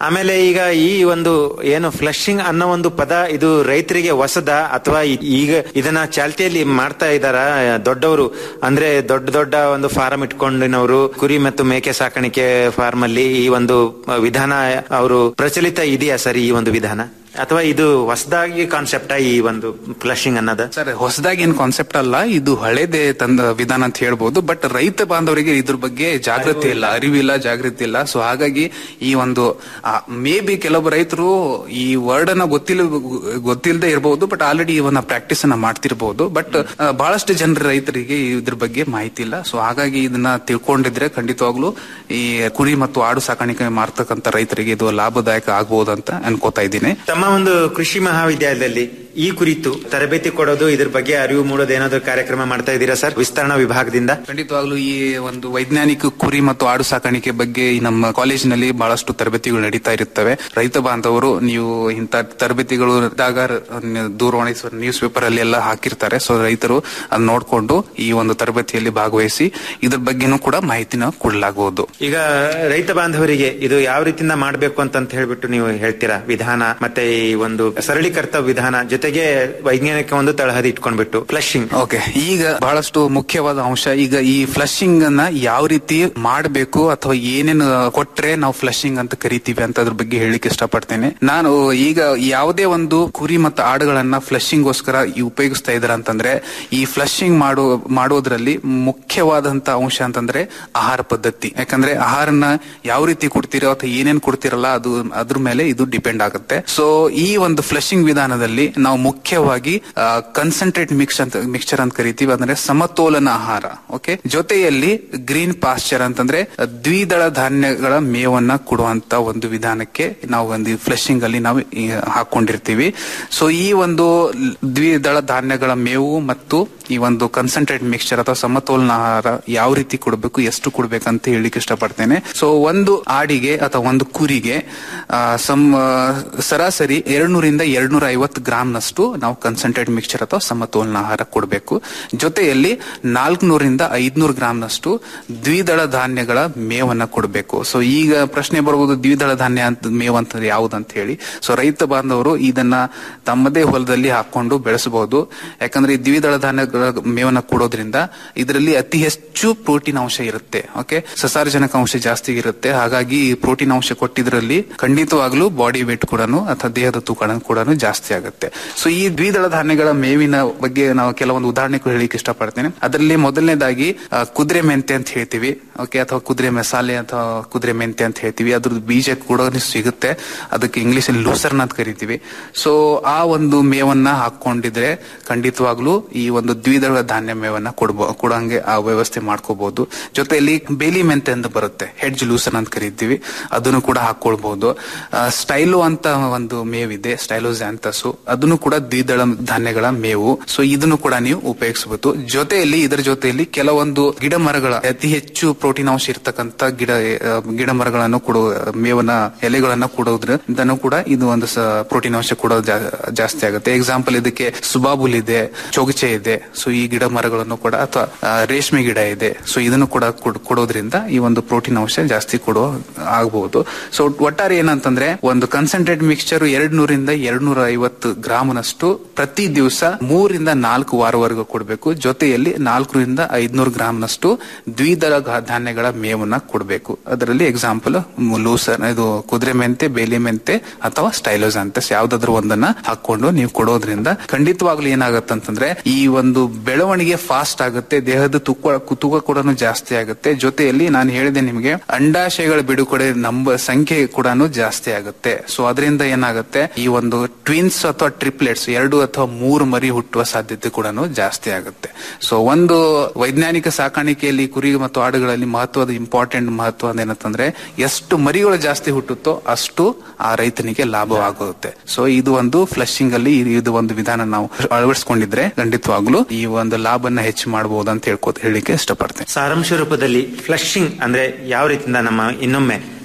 ಆಮೇಲೆ ಈಗ ಈ ಒಂದು ಏನು ಫ್ಲಶಿಂಗ್ ಅನ್ನೋ ಒಂದು ಪದ ಇದು ರೈತರಿಗೆ ಹೊಸದ ಅಥವಾ ಈ- ಈಗ ಇದನ್ನ ಚಾಲ್ತಿಯಲ್ಲಿ ಮಾಡ್ತಾ ಇದಾರ ದೊಡ್ಡವರು ಅಂದ್ರೆ ದೊಡ್ಡ ದೊಡ್ಡ ಒಂದು ಫಾರಂ ಇಟ್ಕೊಂಡಿನವರು ಕುರಿ ಮತ್ತು ಮೇಕೆ ಸಾಕಾಣಿಕೆ ಫಾರ್ಮ್ ಅಲ್ಲಿ ಈ ಒಂದು ವಿಧಾನ ಅವರು ಪ್ರಚಲಿತ ಇದೆಯಾ ಸರ್ ಈ ಒಂದು ವಿಧಾನ ಅಥವಾ ಇದು ಹೊಸದಾಗಿ ಕಾನ್ಸೆಪ್ಟ ಈ ಒಂದು ಫ್ಲಶಿಂಗ್ ಅನ್ನೋದು ಸರ್ ಹೊಸದಾಗಿ ಏನ್ ಕಾನ್ಸೆಪ್ಟ್ ಅಲ್ಲ ಇದು ಹಳೇದೇ ತಂದ ವಿಧಾನ ಅಂತ ಹೇಳ್ಬೋದು ಬಟ್ ರೈತ ಬಾಂಧವರಿಗೆ ಇದ್ರ ಬಗ್ಗೆ ಜಾಗೃತಿ ಇಲ್ಲ ಅರಿವಿಲ್ಲ ಜಾಗೃತಿ ಇಲ್ಲ ಸೊ ಹಾಗಾಗಿ ಈ ಒಂದು ಮೇ ಬಿ ಕೆಲವೊಬ್ಬ ರೈತರು ಈ ವರ್ಡ್ ಅನ್ನ ಗೊತ್ತಿಲ್ಲ ಗೊತ್ತಿಲ್ಲದೆ ಇರಬಹುದು ಬಟ್ ಆಲ್ರೆಡಿ ಇವನ್ನ ಪ್ರಾಕ್ಟೀಸ್ ಅನ್ನ ಮಾಡ್ತಿರ್ಬಹುದು ಬಟ್ ಬಹಳಷ್ಟು ಜನರ ರೈತರಿಗೆ ಇದ್ರ ಬಗ್ಗೆ ಮಾಹಿತಿ ಇಲ್ಲ ಸೊ ಹಾಗಾಗಿ ಇದನ್ನ ತಿಳ್ಕೊಂಡಿದ್ರೆ ಖಂಡಿತವಾಗ್ಲೂ ಈ ಕುರಿ ಮತ್ತು ಆಡು ಸಾಕಾಣಿಕೆ ಮಾಡ್ತಕ್ಕಂತ ರೈತರಿಗೆ ಇದು ಲಾಭದಾಯಕ ಆಗ್ಬಹುದು ಅಂತ ಅನ್ಕೋತಾ ಇದ್ದೀನಿ ತಮ್ಮ ಒಂದು ಕೃಷಿ ಮಹಾವಿದ್ಯಾಲಯದಲ್ಲಿ ಈ ಕುರಿತು ತರಬೇತಿ ಕೊಡೋದು ಇದ್ರ ಬಗ್ಗೆ ಅರಿವು ಮೂಡೋದು ಏನಾದ್ರು ಕಾರ್ಯಕ್ರಮ ಮಾಡ್ತಾ ಇದ್ದೀರಾ ಸರ್ ವಿಸ್ತರಣಾ ವಿಭಾಗದಿಂದ ಖಂಡಿತವಾಗ್ಲೂ ಈ ಒಂದು ವೈಜ್ಞಾನಿಕ ಕುರಿ ಮತ್ತು ಆಡು ಸಾಕಾಣಿಕೆ ಬಗ್ಗೆ ಈ ನಮ್ಮ ಕಾಲೇಜಿನಲ್ಲಿ ಬಹಳಷ್ಟು ತರಬೇತಿಗಳು ನಡೀತಾ ಇರುತ್ತವೆ ರೈತ ಬಾಂಧವರು ನೀವು ಇಂಥ ತರಬೇತಿಗಳು ಇದ್ದಾಗ ದೂರವಾಣಿ ನ್ಯೂಸ್ ಪೇಪರ್ ಅಲ್ಲಿ ಎಲ್ಲ ಹಾಕಿರ್ತಾರೆ ಸೊ ರೈತರು ಅದನ್ನ ನೋಡ್ಕೊಂಡು ಈ ಒಂದು ತರಬೇತಿಯಲ್ಲಿ ಭಾಗವಹಿಸಿ ಇದ್ರ ಬಗ್ಗೆನೂ ಕೂಡ ಮಾಹಿತಿನ ಕೊಡಲಾಗುವುದು ಈಗ ರೈತ ಬಾಂಧವರಿಗೆ ಇದು ಯಾವ ರೀತಿಯಿಂದ ಮಾಡಬೇಕು ಅಂತ ಹೇಳ್ಬಿಟ್ಟು ನೀವು ಹೇಳ್ತೀರಾ ವಿಧಾನ ಮತ್ತೆ ಈ ಒಂದು ಸರಳೀಕೃತ ವಿಧಾನ ಜೊತೆಗೆ ವೈಜ್ಞಾನಿಕ ಒಂದು ತಳಹದಿ ಇಟ್ಕೊಂಡ್ಬಿಟ್ಟು ಫ್ಲಶಿಂಗ್ ಓಕೆ ಈಗ ಬಹಳಷ್ಟು ಮುಖ್ಯವಾದ ಅಂಶ ಈಗ ಈ ಫ್ಲಶಿಂಗ್ ಅನ್ನ ಯಾವ ರೀತಿ ಮಾಡಬೇಕು ಅಥವಾ ಏನೇನು ಕೊಟ್ರೆ ನಾವು ಫ್ಲಶಿಂಗ್ ಅಂತ ಕರಿತೀವಿ ಅಂತ ಅದ್ರ ಬಗ್ಗೆ ಹೇಳಿಕ್ಕೆ ಇಷ್ಟಪಡ್ತೇನೆ ನಾನು ಈಗ ಯಾವುದೇ ಒಂದು ಕುರಿ ಮತ್ತು ಆಡುಗಳನ್ನ ಫ್ಲಶಿಂಗ್ ಗೋಸ್ಕರ ಈ ಉಪಯೋಗಿಸ್ತಾ ಇದಾರೆ ಅಂತಂದ್ರೆ ಈ ಫ್ಲಶಿಂಗ್ ಮಾಡೋ ಮಾಡೋದ್ರಲ್ಲಿ ಮುಖ್ಯವಾದಂತ ಅಂಶ ಅಂತಂದ್ರೆ ಆಹಾರ ಪದ್ಧತಿ ಯಾಕಂದ್ರೆ ಆಹಾರನ ಯಾವ ರೀತಿ ಕೊಡ್ತೀರೋ ಅಥವಾ ಏನೇನ್ ಕೊಡ್ತಿರಲ್ಲ ಅದು ಅದ್ರ ಮೇಲೆ ಇದು ಡಿಪೆಂಡ್ ಆಗುತ್ತೆ ಸೊ ಈ ಒಂದು ಫ್ಲಶಿಂಗ್ ವಿಧಾನದಲ್ಲಿ ನಾವು ಮುಖ್ಯವಾಗಿ ಕನ್ಸಂಟ್ರೇಟ್ ಮಿಕ್ಸ್ ಅಂತ ಮಿಕ್ಸ್ಚರ್ ಅಂತ ಕರಿತೀವಿ ಅಂದ್ರೆ ಸಮತೋಲನ ಆಹಾರ ಓಕೆ ಜೊತೆಯಲ್ಲಿ ಗ್ರೀನ್ ಪಾಸ್ಚರ್ ಅಂತಂದ್ರೆ ದ್ವಿದಳ ಧಾನ್ಯಗಳ ಮೇವನ್ನ ಕೊಡುವಂತ ಒಂದು ವಿಧಾನಕ್ಕೆ ನಾವು ಒಂದು ಫ್ಲಶಿಂಗ್ ಅಲ್ಲಿ ನಾವು ಈ ಹಾಕೊಂಡಿರ್ತೀವಿ ಸೊ ಈ ಒಂದು ದ್ವಿದಳ ಧಾನ್ಯಗಳ ಮೇವು ಮತ್ತು ಈ ಒಂದು ಕನ್ಸಂಟ್ರೇಟ್ ಮಿಕ್ಸ್ಚರ್ ಅಥವಾ ಸಮತೋಲನ ಆಹಾರ ಯಾವ ರೀತಿ ಕೊಡಬೇಕು ಎಷ್ಟು ಕೊಡ್ಬೇಕಂತ ಹೇಳಿಕ್ಕೆ ಇಷ್ಟಪಡ್ತೇನೆ ಸೊ ಒಂದು ಆಡಿಗೆ ಅಥವಾ ಒಂದು ಕುರಿಗೆ ಆ, ಸಮ್ ಆ, ಸರಾಸರಿ ಎರಡ್ನೂರಿಂದ ಎರಡ್ನೂರ ಐವತ್ತು ಗ್ರಾಮ್ನಷ್ಟು ನಾವು ಕನ್ಸಂಟ್ರೇಟ್ ಮಿಕ್ಸ್ಚರ್ ಅಥವಾ ಸಮತೋಲನ ಆಹಾರ ಕೊಡಬೇಕು ಜೊತೆಯಲ್ಲಿ ನಾಲ್ಕುನೂರಿಂದ ಐದ್ನೂರು ಗ್ರಾಮ್ನಷ್ಟು ದ್ವಿದಳ ಧಾನ್ಯಗಳ ಮೇವನ್ನ ಕೊಡಬೇಕು ಸೊ ಈಗ ಪ್ರಶ್ನೆ ಬರ್ಬೋದು ದ್ವಿದಳ ಧಾನ್ಯ ಅಂತ ಮೇವು ಅಂತಂದ್ರೆ ಯಾವ್ದು ಅಂತ ಹೇಳಿ ಸೊ ರೈತ ಬಾಂಧವರು ಇದನ್ನ ತಮ್ಮದೇ ಹೊಲದಲ್ಲಿ ಹಾಕೊಂಡು ಬೆಳೆಸಬಹುದು ಯಾಕಂದ್ರೆ ಈ ದ್ವಿದಳ ಧಾನ್ಯಗಳ ಮೇವನ್ನ ಕೊಡೋದ್ರಿಂದ ಇದರಲ್ಲಿ ಅತಿ ಹೆಚ್ಚು ಪ್ರೋಟೀನ್ ಅಂಶ ಇರುತ್ತೆ ಓಕೆ ಸಸಾರಜನಕ ಅಂಶ ಜಾಸ್ತಿ ಇರುತ್ತೆ ಹಾಗಾಗಿ ಈ ಪ್ರೋಟೀನ್ ಅಂಶ ಕೊಟ್ಟಿದ್ರಲ್ಲಿ ಖಂಡಿತವಾಗ್ಲೂ ಬಾಡಿ ವೇಟ್ ಕೂಡ ಅಥವಾ ದೇಹದ ತೂಕ ಕೂಡ ಜಾಸ್ತಿ ಆಗುತ್ತೆ ಸೊ ಈ ದ್ವಿದಳ ಧಾನ್ಯಗಳ ಮೇವಿನ ಬಗ್ಗೆ ನಾವು ಕೆಲವೊಂದು ಉದಾಹರಣೆಗಳು ಹೇಳಿಕ್ಕೆ ಇಷ್ಟಪಡ್ತೇನೆ ಅದರಲ್ಲಿ ಮೊದಲನೇದಾಗಿ ಆ, ಕುದುರೆ ಮೆಂತೆ ಅಂತ ಹೇಳ್ತೀವಿ ಓಕೆ ಅಥವಾ ಕುದುರೆ ಮಸಾಲೆ ಅಥವಾ ಕುದುರೆ ಮೆಂತೆ ಅಂತ ಹೇಳ್ತೀವಿ ಅದ್ರದ್ದು ಬೀಜ ಕೂಡ ಸಿಗುತ್ತೆ ಅದಕ್ಕೆ ಇಂಗ್ಲಿಷ್ ಅಲ್ಲಿ ಲೂಸರ್ನ ಅಂತ ಕರಿತೀವಿ ಸೊ ಆ ಒಂದು ಮೇವನ್ನ ಹಾಕೊಂಡಿದ್ರೆ ಖಂಡಿತವಾಗ್ಲೂ ಈ ಒಂದು ದ್ವಿದಳ ಧಾನ್ಯ ಮೇವನ್ನ ಕೊಡ್ಬೋ ಕೊಡಂಗೆ ಆ ವ್ಯವಸ್ಥೆ ಮಾಡ್ಕೋಬಹುದು ಜೊತೆಯಲ್ಲಿ ಬೇಲಿ ಮೆಂತೆ ಅಂತ ಬರುತ್ತೆ ಹೆಡ್ಜ್ ಲೂಸನ್ ಅಂತ ಕರಿತೀವಿ ಅದನ್ನು ಕೂಡ ಹಾಕೊಳ್ಬಹುದು ಸ್ಟೈಲು ಅಂತ ಒಂದು ಮೇವಿದೆ ಸ್ಟೈಲೋಸ್ಯಾಂತಸು ಅದನ್ನು ಕೂಡ ದ್ವಿದಳ ಧಾನ್ಯಗಳ ಮೇವು ಸೊ ಇದನ್ನು ಕೂಡ ನೀವು ಉಪಯೋಗಿಸಬಹುದು ಜೊತೆಯಲ್ಲಿ ಇದರ ಜೊತೆಯಲ್ಲಿ ಕೆಲವೊಂದು ಗಿಡ ಮರಗಳ ಅತಿ ಹೆಚ್ಚು ಪ್ರೋಟೀನ್ ಅಂಶ ಇರ್ತಕ್ಕಂತ ಗಿಡ ಆ, ಗಿಡ ಮರಗಳನ್ನು ಕೊಡುವ ಮೇವನ್ನ ಎಲೆಗಳನ್ನ ಕೊಡೋದ್ರಿಂದನೂ ಕೂಡ ಇದು ಒಂದು ಪ್ರೋಟೀನ್ ಅಂಶ ಕೂಡ ಜಾ- ಜಾಸ್ತಿ ಆಗುತ್ತೆ ಎಕ್ಸಾಂಪಲ್ ಇದಕ್ಕೆ ಸುಬಾಬುಲ್ ಇದೆ ಚೌಗಚೆ ಇದೆ ಸೊ ಈ ಗಿಡ ಮರಗಳನ್ನು ಕೂಡ ಅಥವಾ ಆ, ರೇಷ್ಮೆ ಗಿಡ ಇದೆ ಸೊ ಇದನ್ನು ಕೂಡ ಕೊಡ್- ಕೊಡೋದ್ರಿಂದ ಈ ಒಂದು ಪ್ರೋಟೀನ್ ಅಂಶ ಜಾಸ್ತಿ ಕೊಡುವ ಆಗಬಹುದು ಸೊ ಒಟ್ಟಾರೆ ಏನಂತಂದ್ರೆ ಒಂದು ಕನ್ಸಂಟ್ರೇಟ್ ಮಿಕ್ಸ್ಚರ್ ಎರಡ್ ನೂರಿಂದ ಎರಡ್ ನೂರ ಐವತ್ತು ಗ್ರಾಮ್ನಷ್ಟು ಪ್ರತಿ ದಿವಸ ಮೂರಿಂದ ನಾಲ್ಕು ವಾರವರೆಗೂ ಕೊಡಬೇಕು ಜೊತೆಯಲ್ಲಿ ನಾಲ್ಕರಿಂದ ಐದ್ನೂರು ಗ್ರಾಮ್ನಷ್ಟು ದ್ವಿದಳ ಘಾ- ಧಾನ್ಯಗಳ ಮೇವನ್ನ ಕೊಡಬೇಕು ಅದರಲ್ಲಿ ಎಕ್ಸಾಂಪಲ್ ಲೂಸರ್ ಇದು ಕುದುರೆ ಮೆಂತೆ ಬೇಲಿ ಮೆಂತೆ ಅಥವಾ ಸ್ಟೈಲೋಸ್ ಅಂತ ಯಾವ್ದಾದ್ರು ಒಂದನ್ನ ಹಾಕೊಂಡು ನೀವು ಕೊಡೋದ್ರಿಂದ ಖಂಡಿತವಾಗ್ಲೂ ಏನಾಗತ್ತಂತಂದ್ರೆ ಈ ಒಂದು ಬೆಳವಣಿಗೆ ಫಾಸ್ಟ್ ಆಗುತ್ತೆ ದೇಹದ ತೂಕ ತೂಕ ಕೂಡ ಜಾಸ್ತಿ ಆಗುತ್ತೆ ಜೊತೆಯಲ್ಲಿ ನಾನು ಹೇಳಿದೆ ನಿಮಗೆ ಅಂಡಾಶಯಗಳ ಬಿಡುಗಡೆ ನಂಬ ಸಂಖ್ಯೆ ಕೂಡ ಜಾಸ್ತಿ ಆಗುತ್ತೆ ಸೊ ಅದರಿಂದ ಏನಾಗುತ್ತೆ ಈ ಒಂದು ಟ್ವಿನ್ಸ್ ಅಥವಾ ಟ್ರಿಪ್ಲೆಟ್ಸ್ ಎರಡು ಅಥವಾ ಮೂರು ಮರಿ ಹುಟ್ಟುವ ಸಾಧ್ಯತೆ ಕೂಡ ಜಾಸ್ತಿ ಆಗುತ್ತೆ ಸೊ ಒಂದು ವೈಜ್ಞಾನಿಕ ಸಾಕಾಣಿಕೆಯಲ್ಲಿ ಕುರಿ ಮತ್ತು ಆಡುಗಳಲ್ಲಿ ಮಹತ್ವದ ಇಂಪಾರ್ಟೆಂಟ್ ಮಹತ್ವ ಏನಂತಂದ್ರೆ ಎಷ್ಟು ಮರಿಗಳು ಜಾಸ್ತಿ ಹುಟ್ಟುತ್ತೋ ಅಷ್ಟು ಆ ರೈತನಿಗೆ ಲಾಭವಾಗುತ್ತೆ ಸೊ ಇದು ಒಂದು ಫ್ಲಶಿಂಗ್ ಅಲ್ಲಿ ಇದು- ಇದು ಒಂದು ವಿಧಾನ ನಾವು ಅಳವಡಿಸಿಕೊಂಡಿದ್ರೆ ಖಂಡಿತವಾಗ್ಲೂ ಈ ಒಂದು ಲಾಭನ ಹೆಚ್ಚು ಮಾಡಬಹುದು ಅಂತ ಹೇಳ್ಕೊ ಹೇಳಿಕ್ಕೆ ಇಷ್ಟಪಡ್ತೇನೆ ಸಾರಾಂಶ ರೂಪದಲ್ಲಿ ಫ್ಲಶಿಂಗ್ ಅಂದ್ರೆ ಯಾವ ರೀತಿಯಿಂದ ನಮ್ಮ ಇನ್ನೊಮ್ಮೆ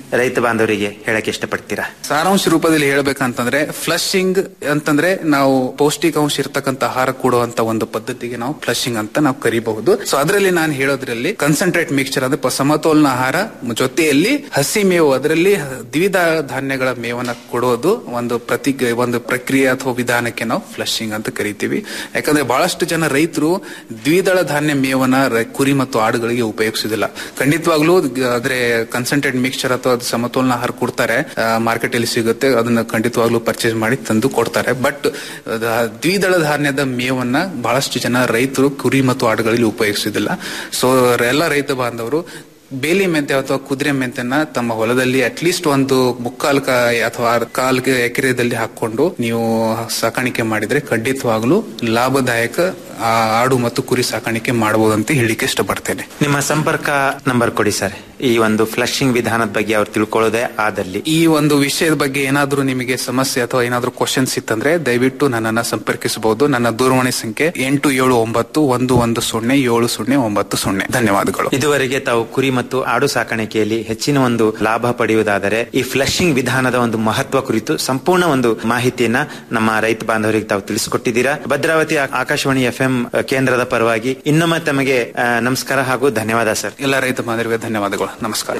ರೈತ ಬಾಂಧವರಿಗೆ ಹೇಳಕ್ ಇಷ್ಟಪಡ್ತೀರಾ ಸಾರಾಂಶ ರೂಪದಲ್ಲಿ ಹೇಳ್ಬೇಕಂತಂದ್ರೆ ಫ್ಲಶಿಂಗ್ ಅಂತಂದ್ರೆ ನಾವು ಪೌಷ್ಟಿಕಾಂಶ ಇರ್ತಕ್ಕಂಥ ಆಹಾರ ಕೊಡುವಂತ ಒಂದು ಪದ್ಧತಿಗೆ ನಾವು ಫ್ಲಶಿಂಗ್ ಅಂತ ನಾವು ಕರಿಬಹುದು ಸೊ ಅದರಲ್ಲಿ ನಾನು ಹೇಳೋದ್ರಲ್ಲಿ ಕನ್ಸಂಟ್ರೇಟ್ ಮಿಕ್ಸ್ಚರ್ ಅಂದ್ರೆ ಪ- ಸಮತೋಲನ ಆಹಾರ ಜೊತೆಯಲ್ಲಿ ಹಸಿ ಮೇವು ಅದರಲ್ಲಿ ದ್ವಿಧ ಧಾನ್ಯಗಳ ಮೇವನ್ನ ಕೊಡೋದು ಒಂದು ಪ್ರತಿ ಒಂದು ಪ್ರಕ್ರಿಯೆ ಅಥವಾ ವಿಧಾನಕ್ಕೆ ನಾವು ಫ್ಲಶಿಂಗ್ ಅಂತ ಕರಿತೀವಿ ಯಾಕಂದ್ರೆ ಬಹಳಷ್ಟು ಜನ ರೈತರು ದ್ವಿದಳ ಧಾನ್ಯ ಮೇವನ್ನ ರ- ಕುರಿ ಮತ್ತು ಆಡುಗಳಿಗೆ ಉಪಯೋಗಿಸುದಿಲ್ಲ ಖಂಡಿತವಾಗ್ಲೂ ಗ- ಅಂದ್ರೆ ಕನ್ಸಂಟ್ರೇಟ್ ಮಿಕ್ಸ್ಚರ್ ಅಥವಾ ಅದು ಸಮತೋಲನ ಆಹಾರ ಕೊಡ್ತಾರೆ ಮಾರ್ಕೆಟ್ ಅಲ್ಲಿ ಸಿಗುತ್ತೆ ಅದನ್ನ ಖಂಡಿತವಾಗ್ಲೂ ಪರ್ಚೇಸ್ ಮಾಡಿ ತಂದು ಕೊಡ್ತಾರೆ ಬಟ್ ದ್ವಿದಳ ಧಾನ್ಯದ ಮೇವನ್ನ ಬಹಳಷ್ಟು ಜನ ರೈತರು ಕುರಿ ಮತ್ತು ಆಡುಗಳಲ್ಲಿ ಉಪಯೋಗಿಸುದಿಲ್ಲ ಸೊ ಎಲ್ಲ ರೈತ ಬಾಂಧವರು ಬೇಲಿ ಮೆಂತೆ ಅಥವಾ ಕುದುರೆ ಮೆಂತೆನ ತಮ್ಮ ಹೊಲದಲ್ಲಿ ಅಟ್ಲೀಸ್ಟ್ ಒಂದು ಮುಕ್ಕಾಲ್ ಕ ಅಥವಾ ಕಾಲ್ ಎಕರೆದಲ್ಲಿ ಹಾಕೊಂಡು ನೀವು ಸಾಕಾಣಿಕೆ ಮಾಡಿದ್ರೆ ಖಂಡಿತವಾಗ್ಲೂ ಲಾಭದಾಯಕ ಆ, ಆಡು ಮತ್ತು ಕುರಿ ಸಾಕಾಣಿಕೆ ಮಾಡಬಹುದು ಅಂತ ಹೇಳಿಕ್ಕೆ ಇಷ್ಟಪಡ್ತೇನೆ ನಿಮ್ಮ ಸಂಪರ್ಕ ನಂಬರ್ ಕೊಡಿ ಸರ್ ಈ ಒಂದು ಫ್ಲಶಿಂಗ್ ವಿಧಾನದ ಬಗ್ಗೆ ಅವ್ರು ತಿಳ್ಕೊಳ್ಳೋದೇ ಆದಲ್ಲಿ ಈ ಒಂದು ವಿಷಯದ ಬಗ್ಗೆ ಏನಾದ್ರೂ ನಿಮಗೆ ಸಮಸ್ಯೆ ಅಥವಾ ಏನಾದ್ರೂ ಕ್ವಶನ್ಸ್ ಇತ್ತಂದ್ರೆ ದಯವಿಟ್ಟು ನನ್ನನ್ನ ಸಂಪರ್ಕಿಸಬಹುದು ನನ್ನ ದೂರವಾಣಿ ಸಂಖ್ಯೆ ಎಂಟು ಏಳು ಒಂಬತ್ತು ಒಂದು ಒಂದು ಸೊನ್ನೆ ಏಳು ಸೊನ್ನೆ ಒಂಬತ್ತು ಸೊನ್ನೆ ಧನ್ಯವಾದಗಳು ಇದುವರೆಗೆ ತಾವು ಕುರಿ ಮತ್ತು ಆಡು ಸಾಕಾಣಿಕೆಯಲ್ಲಿ ಹೆಚ್ಚಿನ ಒಂದು ಲಾಭ ಪಡೆಯುವುದಾದರೆ ಈ ಫ್ಲಶಿಂಗ್ ವಿಧಾನದ ಒಂದು ಮಹತ್ವ ಕುರಿತು ಸಂಪೂರ್ಣ ಒಂದು ಮಾಹಿತಿಯನ್ನ ನಮ್ಮ ರೈತ ಬಾಂಧವರಿಗೆ ತಾವು ತಿಳಿಸಿಕೊಟ್ಟಿದ್ದೀರಾ ಭದ್ರಾವತಿ ಆ- ಆಕಾಶವಾಣಿ ಎಫ್ಎಂ ಕೇಂದ್ರದ ಪರವಾಗಿ ಇನ್ನೊಮ್ಮೆ ತಮಗೆ ಆ, ನಮಸ್ಕಾರ ಹಾಗೂ ಧನ್ಯವಾದ ಸರ್ ಎಲ್ಲ ರೈತ ಬಾಂಧವರಿಗೆ ಧನ್ಯವಾದಗಳು ನಮಸ್ಕಾರ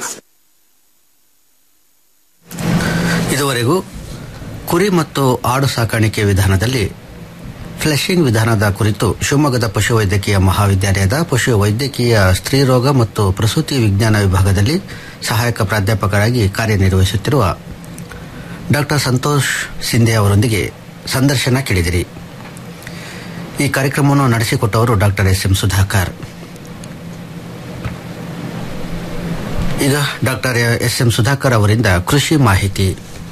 ಇದುವರೆಗೂ ಕುರಿ ಮತ್ತು ಆಡು ಸಾಕಾಣಿಕೆ ವಿಧಾನದಲ್ಲಿ ಫ್ಲೆಶಿಂಗ್ ವಿಧಾನದ ಕುರಿತು ಶಿವಮೊಗ್ಗದ ಪಶುವೈದ್ಯಕೀಯ ಮಹಾವಿದ್ಯಾಲಯದ ಪಶು ವೈದ್ಯಕೀಯ ಸ್ತ್ರೀರೋಗ ಮತ್ತು ಪ್ರಸೂತಿ ವಿಜ್ಞಾನ ವಿಭಾಗದಲ್ಲಿ ಸಹಾಯಕ ಪ್ರಾಧ್ಯಾಪಕರಾಗಿ ಕಾರ್ಯನಿರ್ವಹಿಸುತ್ತಿರುವ ಡಾಕ್ಟರ್ ಸಂತೋಷ್ ಸಿಂಧೆ ಅವರೊಂದಿಗೆ ಸಂದರ್ಶನ ಕೇಳಿದಿರಿ ಈ ಕಾರ್ಯಕ್ರಮವನ್ನು ನಡೆಸಿಕೊಟ್ಟವರು ಡಾಕ್ಟರ್ ಎಸ್ ಎಂ ಸುಧಾಕರ್ ಈಗ ಡಾಕ್ಟರ್ ಎಸ್ ಎಂ ಸುಧಾಕರ್ ಅವರಿಂದ ಕೃಷಿ ಮಾಹಿತಿ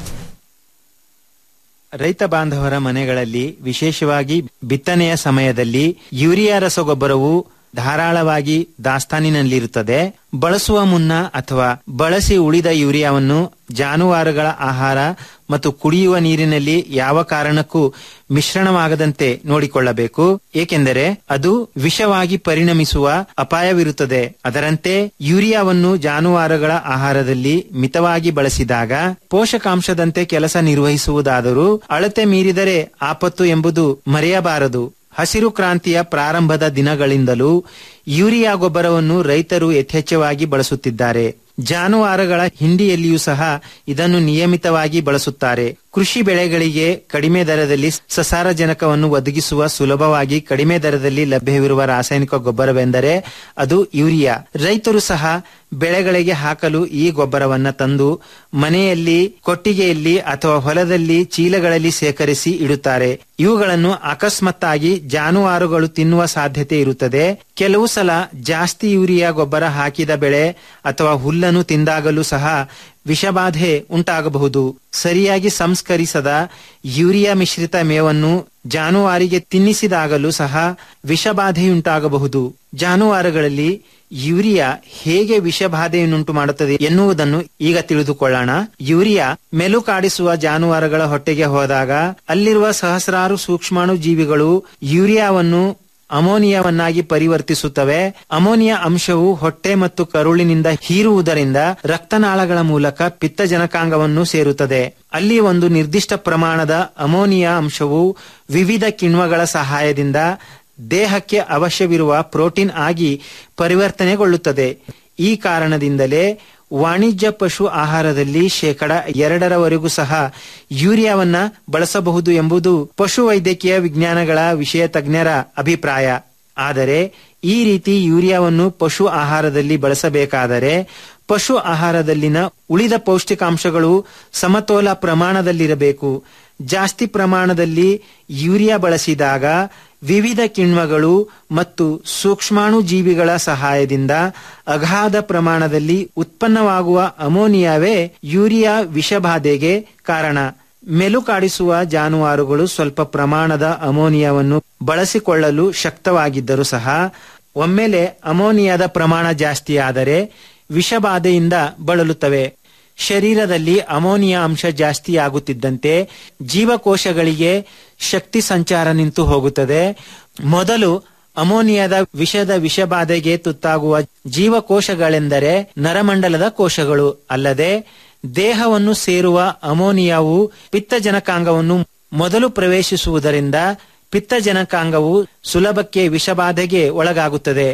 ರೈತ ಬಾಂಧವರ ಮನೆಗಳಲ್ಲಿ ವಿಶೇಷವಾಗಿ ಬಿತ್ತನೆಯ ಸಮಯದಲ್ಲಿ ಯೂರಿಯಾ ರಸಗೊಬ್ಬರವು ಧಾರಾಳವಾಗಿ ದಾಸ್ತಾನಿನಲ್ಲಿರುತ್ತದೆ ಬಳಸುವ ಮುನ್ನ ಅಥವಾ ಬಳಸಿ ಉಳಿದ ಯೂರಿಯಾವನ್ನು ಜಾನುವಾರುಗಳ ಆಹಾರ ಮತ್ತು ಕುಡಿಯುವ ನೀರಿನಲ್ಲಿ ಯಾವ ಕಾರಣಕ್ಕೂ ಮಿಶ್ರಣವಾಗದಂತೆ ನೋಡಿಕೊಳ್ಳಬೇಕು ಏಕೆಂದರೆ ಅದು ವಿಷವಾಗಿ ಪರಿಣಮಿಸುವ ಅಪಾಯವಿರುತ್ತದೆ ಅದರಂತೆ ಯೂರಿಯಾವನ್ನು ಜಾನುವಾರುಗಳ ಆಹಾರದಲ್ಲಿ ಮಿತವಾಗಿ ಬಳಸಿದಾಗ ಪೋಷಕಾಂಶದಂತೆ ಕೆಲಸ ನಿರ್ವಹಿಸುವುದಾದರೂ ಅಳತೆ ಮೀರಿದರೆ ಆಪತ್ತು ಎಂಬುದು ಮರೆಯಬಾರದು ಹಸಿರು ಕ್ರಾಂತಿಯ ಪ್ರಾರಂಭದ ದಿನಗಳಿಂದಲೂ ಯೂರಿಯಾ ಗೊಬ್ಬರವನ್ನು ರೈತರು ಯಥೇಚ್ಛವಾಗಿ ಬಳಸುತ್ತಿದ್ದಾರೆ ಜಾನುವಾರುಗಳ ಹಿಂಡಿಯಲ್ಲಿಯೂ ಸಹ ಇದನ್ನು ನಿಯಮಿತವಾಗಿ ಬಳಸುತ್ತಾರೆ ಕೃಷಿ ಬೆಳೆಗಳಿಗೆ ಕಡಿಮೆ ದರದಲ್ಲಿ ಸಸಾರಜನಕವನ್ನು ಒದಗಿಸುವ ಸುಲಭವಾಗಿ ಕಡಿಮೆ ದರದಲ್ಲಿ ಲಭ್ಯವಿರುವ ರಾಸಾಯನಿಕ ಗೊಬ್ಬರವೆಂದರೆ ಅದು ಯೂರಿಯಾ ರೈತರು ಸಹ ಬೆಳೆಗಳಿಗೆ ಹಾಕಲು ಈ ಗೊಬ್ಬರವನ್ನ ತಂದು ಮನೆಯಲ್ಲಿ ಕೊಟ್ಟಿಗೆಯಲ್ಲಿ ಅಥವಾ ಹೊಲದಲ್ಲಿ ಚೀಲಗಳಲ್ಲಿ ಸೇಕರಿಸಿ ಇಡುತ್ತಾರೆ ಇವುಗಳನ್ನು ಅಕಸ್ಮಾತ್ತಾಗಿ ಜಾನುವಾರುಗಳು ತಿನ್ನುವ ಸಾಧ್ಯತೆ ಇರುತ್ತದೆ ಕೆಲವು ಸಲ ಜಾಸ್ತಿ ಯೂರಿಯಾ ಗೊಬ್ಬರ ಹಾಕಿದ ಬೆಳೆ ಅಥವಾ ಹುಲ್ಲನ್ನು ತಿಂದಾಗಲೂ ಸಹ ವಿಷಬಾಧೆ ಉಂಟಾಗಬಹುದು ಸರಿಯಾಗಿ ಸಂಸ್ಕರಿಸದ ಯೂರಿಯಾ ಮಿಶ್ರಿತ ಮೇವನ್ನು ಜಾನುವಾರಿಗೆ ತಿನ್ನಿಸಿದಾಗಲೂ ಸಹ ವಿಷಬಾಧೆಯುಂಟಾಗಬಹುದು ಜಾನುವಾರುಗಳಲ್ಲಿ ಯೂರಿಯಾ ಹೇಗೆ ವಿಷಬಾಧೆಯನ್ನುಂಟು ಮಾಡುತ್ತದೆ ಎನ್ನುವುದನ್ನು ಈಗ ತಿಳಿದುಕೊಳ್ಳೋಣ ಯೂರಿಯಾ ಮೆಲು ಕಾಡಿಸುವ ಜಾನುವಾರುಗಳ ಹೊಟ್ಟೆಗೆ ಹೋದಾಗ ಅಲ್ಲಿರುವ ಸಹಸ್ರಾರು ಸೂಕ್ಷ್ಮಾಣು ಜೀವಿಗಳು ಯೂರಿಯಾವನ್ನು ಅಮೋನಿಯಾವನ್ನಾಗಿ ಪರಿವರ್ತಿಸುತ್ತವೆ ಅಮೋನಿಯಾ ಅಂಶವು ಹೊಟ್ಟೆ ಮತ್ತು ಕರುಳಿನಿಂದ ಹೀರುವುದರಿಂದ ರಕ್ತನಾಳಗಳ ಮೂಲಕ ಪಿತ್ತಜನಕಾಂಗವನ್ನು ಸೇರುತ್ತದೆ ಅಲ್ಲಿ ಒಂದು ನಿರ್ದಿಷ್ಟ ಪ್ರಮಾಣದ ಅಮೋನಿಯಾ ಅಂಶವು ವಿವಿಧ ಕಿಣ್ವಗಳ ಸಹಾಯದಿಂದ ದೇಹಕ್ಕೆ ಅವಶ್ಯವಿರುವ ಪ್ರೋಟೀನ್ ಆಗಿ ಪರಿವರ್ತನೆಗೊಳ್ಳುತ್ತದೆ ಈ ಕಾರಣದಿಂದಲೇ ವಾಣಿಜ್ಯ ಪಶು ಆಹಾರದಲ್ಲಿ ಶೇಕಡ ಎರಡರವರೆಗೂ ಸಹ ಯೂರಿಯಾವನ್ನ ಬಳಸಬಹುದು ಎಂಬುದು ಪಶು ವೈದ್ಯಕೀಯ ವಿಜ್ಞಾನಗಳ ವಿಷಯ ತಜ್ಞರ ಅಭಿಪ್ರಾಯ ಆದರೆ ಈ ರೀತಿ ಯೂರಿಯಾವನ್ನು ಪಶು ಆಹಾರದಲ್ಲಿ ಬಳಸಬೇಕಾದರೆ ಪಶು ಆಹಾರದಲ್ಲಿನ ಉಳಿದ ಪೌಷ್ಟಿಕಾಂಶಗಳು ಸಮತೋಲ ಪ್ರಮಾಣದಲ್ಲಿರಬೇಕು ಜಾಸ್ತಿ ಪ್ರಮಾಣದಲ್ಲಿ ಯೂರಿಯಾ ಬಳಸಿದಾಗ ವಿವಿಧ ಕಿಣ್ವಗಳು ಮತ್ತು ಸೂಕ್ಷ್ಮಾಣು ಜೀವಿಗಳ ಸಹಾಯದಿಂದ ಅಗಾಧ ಪ್ರಮಾಣದಲ್ಲಿ ಉತ್ಪನ್ನವಾಗುವ ಅಮೋನಿಯಾವೇ ಯೂರಿಯಾ ವಿಷಬಾಧೆಗೆ ಕಾರಣ ಮೆಲು ಕಾಡಿಸುವ ಜಾನುವಾರುಗಳು ಸ್ವಲ್ಪ ಪ್ರಮಾಣದ ಅಮೋನಿಯಾವನ್ನು ಬಳಸಿಕೊಳ್ಳಲು ಶಕ್ತವಾಗಿದ್ದರೂ ಸಹ ಒಮ್ಮೆಲೆ ಅಮೋನಿಯಾದ ಪ್ರಮಾಣ ಜಾಸ್ತಿಯಾದರೆ ವಿಷಬಾಧೆಯಿಂದ ಬಳಲುತ್ತವೆ ಶರೀರದಲ್ಲಿ ಅಮೋನಿಯಾ ಅಂಶ ಜಾಸ್ತಿಯಾಗುತ್ತಿದ್ದಂತೆ ಜೀವಕೋಶಗಳಿಗೆ ಶಕ್ತಿ ಸಂಚಾರ ನಿಂತು ಹೋಗುತ್ತದೆ ಮೊದಲು ಅಮೋನಿಯಾದ ವಿಷದ ವಿಷಬಾಧೆಗೆ ತುತ್ತಾಗುವ ಜೀವಕೋಶಗಳೆಂದರೆ ನರಮಂಡಲದ ಕೋಶಗಳು ಅಲ್ಲದೆ ದೇಹವನ್ನು ಸೇರುವ ಅಮೋನಿಯಾವು ಪಿತ್ತಜನಕಾಂಗವನ್ನು ಮೊದಲು ಪ್ರವೇಶಿಸುವುದರಿಂದ ಪಿತ್ತಜನಕಾಂಗವು ಸುಲಭಕ್ಕೆ ವಿಷಬಾಧೆಗೆ ಒಳಗಾಗುತ್ತದೆ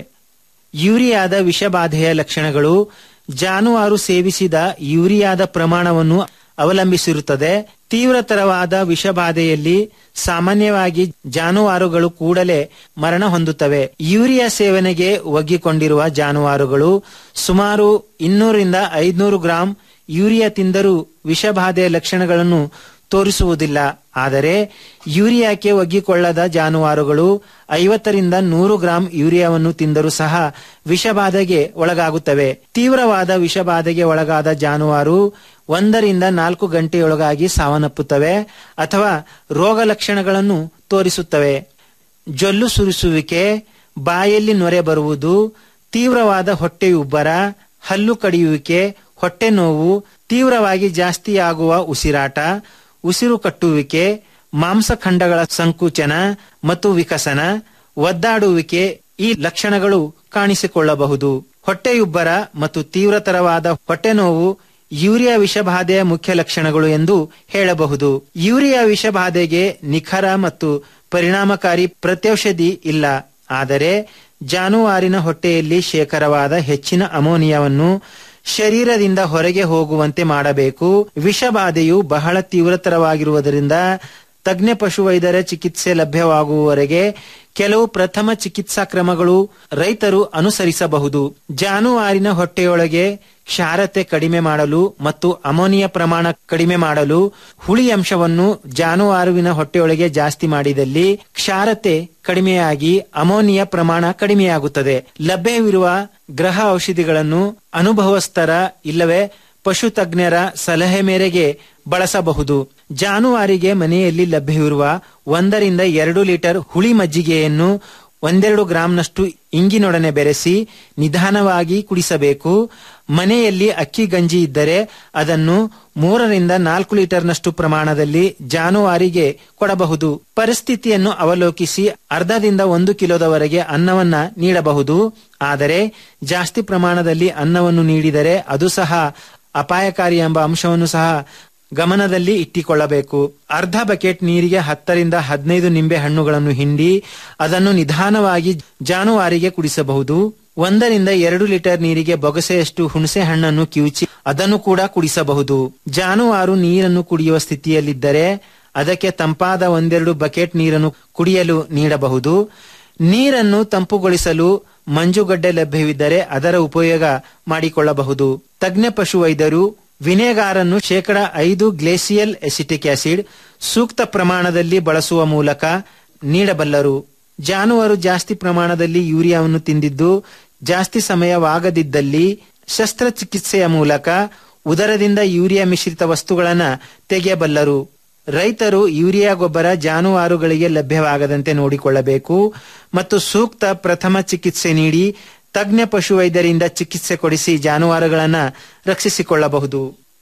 ಯೂರಿಯಾದ ವಿಷಬಾಧೆಯ ಲಕ್ಷಣಗಳು ಜಾನುವಾರು ಸೇವಿಸಿದ ಯೂರಿಯಾದ ಪ್ರಮಾಣವನ್ನು ಅವಲಂಬಿಸಿರುತ್ತದೆ ತೀವ್ರತರವಾದ ವಿಷಬಾಧೆಯಲ್ಲಿ ಸಾಮಾನ್ಯವಾಗಿ ಜಾನುವಾರುಗಳು ಕೂಡಲೇ ಮರಣ ಹೊಂದುತ್ತವೆ ಯೂರಿಯಾ ಸೇವನೆಗೆ ಒಗ್ಗಿಕೊಂಡಿರುವ ಜಾನುವಾರುಗಳು ಸುಮಾರು ಇನ್ನೂರಿಂದ ಐದುನೂರು ಗ್ರಾಂ ಯೂರಿಯಾ ತಿಂದರೂ ವಿಷಬಾಧೆಯ ಲಕ್ಷಣಗಳನ್ನು ತೋರಿಸುವುದಿಲ್ಲ ಆದರೆ ಯೂರಿಯಾಕ್ಕೆ ಒಗ್ಗಿಕೊಳ್ಳದ ಜಾನುವಾರುಗಳು ಐವತ್ತರಿಂದ ನೂರು ಗ್ರಾಂ ಯೂರಿಯಾವನ್ನು ತಿಂದರೂ ಸಹ ವಿಷಬಾಧೆಗೆ ಒಳಗಾಗುತ್ತವೆ ತೀವ್ರವಾದ ವಿಷಬಾಧೆಗೆ ಒಳಗಾದ ಜಾನುವಾರು ಒಂದರಿಂದ ನಾಲ್ಕು ಗಂಟೆಯೊಳಗಾಗಿ ಸಾವನ್ನಪ್ಪುತ್ತವೆ ಅಥವಾ ರೋಗ ಲಕ್ಷಣಗಳನ್ನು ತೋರಿಸುತ್ತವೆ ಜೊಲ್ಲು ಸುರಿಸುವಿಕೆ ಬಾಯಲ್ಲಿ ನೊರೆ ಬರುವುದು ತೀವ್ರವಾದ ಹೊಟ್ಟೆಯುಬ್ಬರ ಹಲ್ಲು ಕಡಿಯುವಿಕೆ ಹೊಟ್ಟೆ ನೋವು ತೀವ್ರವಾಗಿ ಜಾಸ್ತಿಯಾಗುವ ಉಸಿರಾಟ ಉಸಿರು ಕಟ್ಟುವಿಕೆ ಮಾಂಸಖಂಡಗಳ ಸಂಕುಚನ ಮತ್ತು ವಿಕಸನ ಒದ್ದಾಡುವಿಕೆ ಈ ಲಕ್ಷಣಗಳು ಕಾಣಿಸಿಕೊಳ್ಳಬಹುದು ಹೊಟ್ಟೆಯುಬ್ಬರ ಮತ್ತು ತೀವ್ರತರವಾದ ಹೊಟ್ಟೆ ನೋವು ಯೂರಿಯಾ ವಿಷಬಾಧೆಯ ಮುಖ್ಯ ಲಕ್ಷಣಗಳು ಎಂದು ಹೇಳಬಹುದು ಯೂರಿಯಾ ವಿಷಬಾಧೆಗೆ ನಿಖರ ಮತ್ತು ಪರಿಣಾಮಕಾರಿ ಪ್ರತ್ಯೌಷಧಿ ಇಲ್ಲ ಆದರೆ ಜಾನುವಾರಿನ ಹೊಟ್ಟೆಯಲ್ಲಿ ಶೇಖರವಾದ ಹೆಚ್ಚಿನ ಅಮೋನಿಯಾವನ್ನು ಶರೀರದಿಂದ ಹೊರಗೆ ಹೋಗುವಂತೆ ಮಾಡಬೇಕು ವಿಷಬಾಧೆಯು ಬಹಳ ತೀವ್ರತರವಾಗಿರುವುದರಿಂದ ತಜ್ಞ ಪಶುವೈದ್ಯರ ಚಿಕಿತ್ಸೆ ಲಭ್ಯವಾಗುವವರೆಗೆ ಕೆಲವು ಪ್ರಥಮ ಚಿಕಿತ್ಸಾ ಕ್ರಮಗಳು ರೈತರು ಅನುಸರಿಸಬಹುದು ಜಾನುವಾರಿನ ಹೊಟ್ಟೆಯೊಳಗೆ ಕ್ಷಾರತೆ ಕಡಿಮೆ ಮಾಡಲು ಮತ್ತು ಅಮೋನಿಯಾ ಪ್ರಮಾಣ ಕಡಿಮೆ ಮಾಡಲು ಹುಳಿ ಅಂಶವನ್ನು ಜಾನುವಾರುವಿನ ಹೊಟ್ಟೆಯೊಳಗೆ ಜಾಸ್ತಿ ಮಾಡಿದಲ್ಲಿ ಕ್ಷಾರತೆ ಕಡಿಮೆಯಾಗಿ ಅಮೋನಿಯಾ ಪ್ರಮಾಣ ಕಡಿಮೆಯಾಗುತ್ತದೆ ಲಭ್ಯವಿರುವ ಗ್ರಹ ಔಷಧಿಗಳನ್ನು ಅನುಭವಸ್ಥರ ಇಲ್ಲವೇ ಪಶು ತಜ್ಞರ ಸಲಹೆ ಮೇರೆಗೆ ಬಳಸಬಹುದು ಜಾನುವಾರಿಗೆ ಮನೆಯಲ್ಲಿ ಲಭ್ಯವಿರುವ ಒಂದರಿಂದ ಎರಡು ಲೀಟರ್ ಹುಳಿ ಮಜ್ಜಿಗೆಯನ್ನು ಒಂದೆರಡು ಗ್ರಾಂನಷ್ಟು ಇಂಗಿನೊಡನೆ ಬೆರೆಸಿ ನಿಧಾನವಾಗಿ ಕುಡಿಸಬೇಕು ಮನೆಯಲ್ಲಿ ಅಕ್ಕಿ ಗಂಜಿ ಇದ್ದರೆ ಅದನ್ನು ಮೂರರಿಂದ ನಾಲ್ಕು ಲೀಟರ್ನಷ್ಟು ಪ್ರಮಾಣದಲ್ಲಿ ಜಾನುವಾರಿಗೆ ಕೊಡಬಹುದು ಪರಿಸ್ಥಿತಿಯನ್ನು ಅವಲೋಕಿಸಿ ಅರ್ಧದಿಂದ ಒಂದು ಕಿಲೋದವರೆಗೆ ಅನ್ನವನ್ನ ನೀಡಬಹುದು ಆದರೆ ಜಾಸ್ತಿ ಪ್ರಮಾಣದಲ್ಲಿ ಅನ್ನವನ್ನು ನೀಡಿದರೆ ಅದು ಸಹ ಅಪಾಯಕಾರಿ ಎಂಬ ಅಂಶವನ್ನು ಸಹ ಗಮನದಲ್ಲಿ ಇಟ್ಟಿಕೊಳ್ಳಬೇಕು ಅರ್ಧ ಬಕೆಟ್ ನೀರಿಗೆ ಹತ್ತರಿಂದ ಹದಿನೈದು ನಿಂಬೆ ಹಣ್ಣುಗಳನ್ನು ಹಿಂಡಿ ಅದನ್ನು ನಿಧಾನವಾಗಿ ಜಾನುವಾರಿಗೆ ಕುಡಿಸಬಹುದು ಒಂದರಿಂದ ಎರಡು ಲೀಟರ್ ನೀರಿಗೆ ಬೊಗಸೆಯಷ್ಟು ಹುಣಸೆ ಹಣ್ಣನ್ನು ಕಿವುಚಿ ಅದನ್ನು ಕೂಡ ಕುಡಿಸಬಹುದು ಜಾನುವಾರು ನೀರನ್ನು ಕುಡಿಯುವ ಸ್ಥಿತಿಯಲ್ಲಿದ್ದರೆ ಅದಕ್ಕೆ ತಂಪಾದ ಒಂದೆರಡು ಬಕೆಟ್ ನೀರನ್ನು ಕುಡಿಯಲು ನೀಡಬಹುದು ನೀರನ್ನು ತಂಪುಗೊಳಿಸಲು ಮಂಜುಗಡ್ಡೆ ಲಭ್ಯವಿದ್ದರೆ ಅದರ ಉಪಯೋಗ ಮಾಡಿಕೊಳ್ಳಬಹುದು ತಜ್ಞ ಪಶುವೈದ್ಯರು ವಿನೆಗಾರನ್ನು ಶೇಕಡ ಐದು ಗ್ಲೇಸಿಯಲ್ ಎಸಿಟಿಕ್ ಆಸಿಡ್ ಸೂಕ್ತ ಪ್ರಮಾಣದಲ್ಲಿ ಬಳಸುವ ಮೂಲಕ ನೀಡಬಲ್ಲರು ಜಾನುವಾರು ಜಾಸ್ತಿ ಪ್ರಮಾಣದಲ್ಲಿ ಯೂರಿಯಾವನ್ನು ತಿಂದಿದ್ದು ಜಾಸ್ತಿ ಸಮಯವಾಗದಿದ್ದಲ್ಲಿ ಶಸ್ತ್ರಚಿಕಿತ್ಸೆಯ ಮೂಲಕ ಉದರದಿಂದ ಯೂರಿಯಾ ಮಿಶ್ರಿತ ವಸ್ತುಗಳನ್ನು ತೆಗೆಯಬಲ್ಲರು ರೈತರು ಯೂರಿಯಾ ಗೊಬ್ಬರ ಜಾನುವಾರುಗಳಿಗೆ ಲಭ್ಯವಾಗದಂತೆ ನೋಡಿಕೊಳ್ಳಬೇಕು ಮತ್ತು ಸೂಕ್ತ ಪ್ರಥಮ ಚಿಕಿತ್ಸೆ ನೀಡಿ ತಜ್ಞ ಪಶುವೈದ್ಯರಿಂದ ಚಿಕಿತ್ಸೆ ಕೊಡಿಸಿ ಜಾನುವಾರುಗಳನ್ನು ರಕ್ಷಿಸಿಕೊಳ್ಳಬಹುದು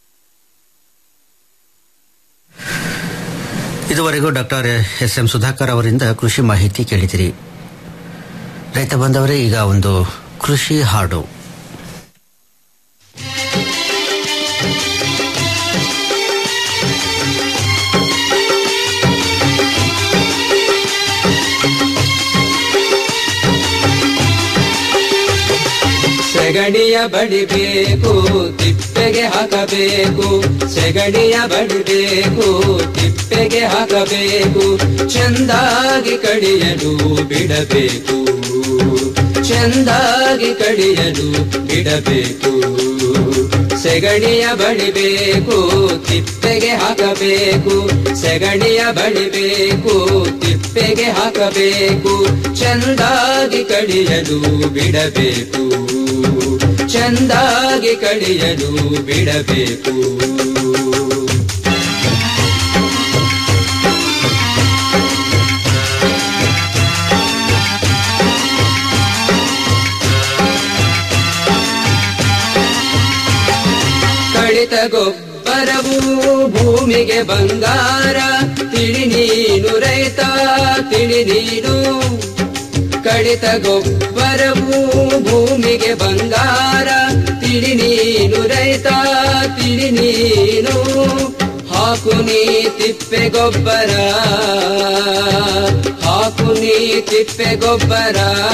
ಇದುವರೆಗೂ ಡಾಕ್ಟರ್ ಎಸ್ ಎಂ ಸುಧಾಕರ್ ಅವರಿಂದ ಕೃಷಿ ಮಾಹಿತಿ ಕೇಳಿದಿರಿ ರೈತ ಬಂದವರೇ ಈಗ ಒಂದು ಕೃಷಿ ಹಾಡು ಸೆಗಡಿಯ ಬಡಿಬೇಕು ತಿಪ್ಪೆಗೆ ಹಾಕಬೇಕು ಸೆಗಡಿಯ ಬಡಿಬೇಕು ತಿಪ್ಪೆಗೆ ಹಾಕಬೇಕು ಚೆಂದಾಗಿ ಕಡಿಯಲು ಬಿಡಬೇಕು ಚೆಂದಾಗಿ ಕಡಿಯಲು ಬಿಡಬೇಕು ಸೆಗಡಿಯ ಬಡಿಬೇಕು ತಿಪ್ಪೆಗೆ ಹಾಕಬೇಕು ಸೆಗಡಿಯ ಬಡಿಬೇಕು ತಿಪ್ಪೆಗೆ ಹಾಕಬೇಕು ಚೆಂದಾಗಿ ಕಡಿಯಲು ಬಿಡಬೇಕು ಚೆಂದಾಗಿ ಕಡಿಯಲು ಬಿಡಬೇಕು ಕಡಿತ ಗೊಬ್ಬರವು ಭೂಮಿಗೆ ಬಂಗಾರ ತಿಳಿ ನೀನು ರೈತ ತಿಳಿ ನೀನು ಕಡಿತ ಗೊಬ್ಬರವು ಭೂಮಿಗೆ ಬಂಗಾರ ತಿಳಿ ನೀನು ರೈತ ತಿಳಿ ತಿಳಿ ನೀನು ಹಾಕು ನೀ ತಿಪ್ಪೆ ಗೊಬ್ಬರ ಹಾಕು ನೀ ತಿಪ್ಪೆ ಗೊಬ್ಬರ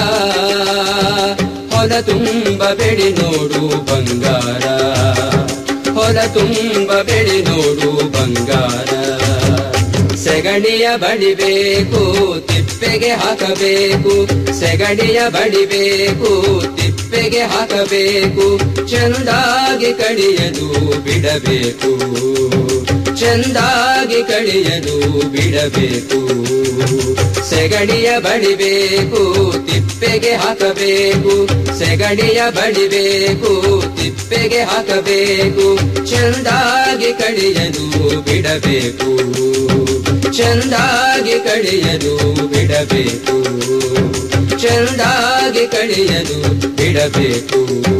ಹೊಲ ತುಂಬ ಬೆಳಿ ನೋಡು ಬಂಗಾರ ಹೊಲ ತುಂಬ ಬೆಳಿ ನೋಡು ಬಂಗಾರ ಸೆಗಣಿಯ ಬಡಿಬೇಕು ತಿಪ್ಪೆಗೆ ಹಾಕಬೇಕು ಸೆಗಣಿಯ ಬಡಿಬೇಕು ತಿಪ್ಪೆಗೆ ಹಾಕಬೇಕು ಚೆಂದಾಗಿ ಕಡಿಯಲು ಬಿಡಬೇಕು ಚೆಂದಾಗಿ ಕಡಿಯಲು ಬಿಡಬೇಕು ಸೆಗಣಿಯ ಬಡಿಬೇಕು ತಿಪ್ಪೆಗೆ ಹಾಕಬೇಕು ಸೆಗಣಿಯ ಬಡಿಬೇಕು ತಿಪ್ಪೆಗೆ ಹಾಕಬೇಕು ಚೆಂದಾಗಿ ಕಡಿಯಲು ಬಿಡಬೇಕು ಚೆಂದಾಗಿ ಕಡಿಯಲು ಬಿಡಬೇಕು ಚೆಂದಾಗಿ ಕಡಿಯಲು ಬಿಡಬೇಕು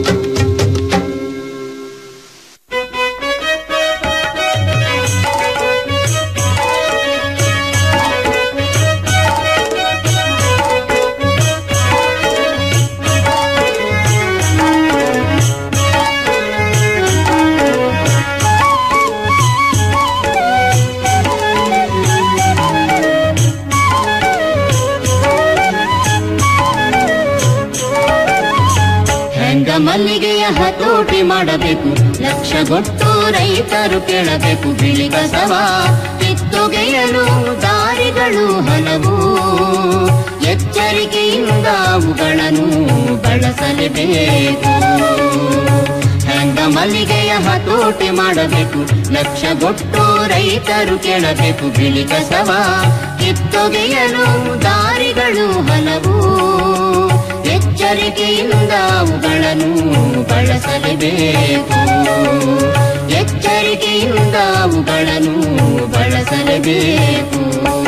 ಹೆಂಗ ಮಲ್ಲಿಗೆಯ ಹತೋಟಿ ಮಾಡಬೇಕು ಲಕ್ಷಗೊಟ್ಟು ರೈತರು ಕೇಳಬೇಕು ಬಿಳಿ ಕಸವ ಕಿತ್ತೊಗೆಯಲು ದಾರಿಗಳು ಹಲವು ಎಚ್ಚರಿಕೆಯಿಂದ ಅವುಗಳನ್ನು ಬಳಸಲೇಬೇಕು ಹೆಂಗ ಮಲ್ಲಿಗೆಯ ಹತೋಟಿ ಮಾಡಬೇಕು ಲಕ್ಷಗೊಟ್ಟು ರೈತರು ಕೇಳಬೇಕು ಬಿಳಿ ಕಸವ ಕಿತ್ತೊಗೆಯಲು ದಾರಿಗಳು ಹಲವು ಎಚ್ಚರಿಕೆಯಿಂದ ಅವುಗಳನ್ನು ಬಳಸಲೇಬೇಕು ಎಚ್ಚರಿಕೆಯಿಂದ ಅವುಗಳನ್ನು ಬಳಸಲೇಬೇಕು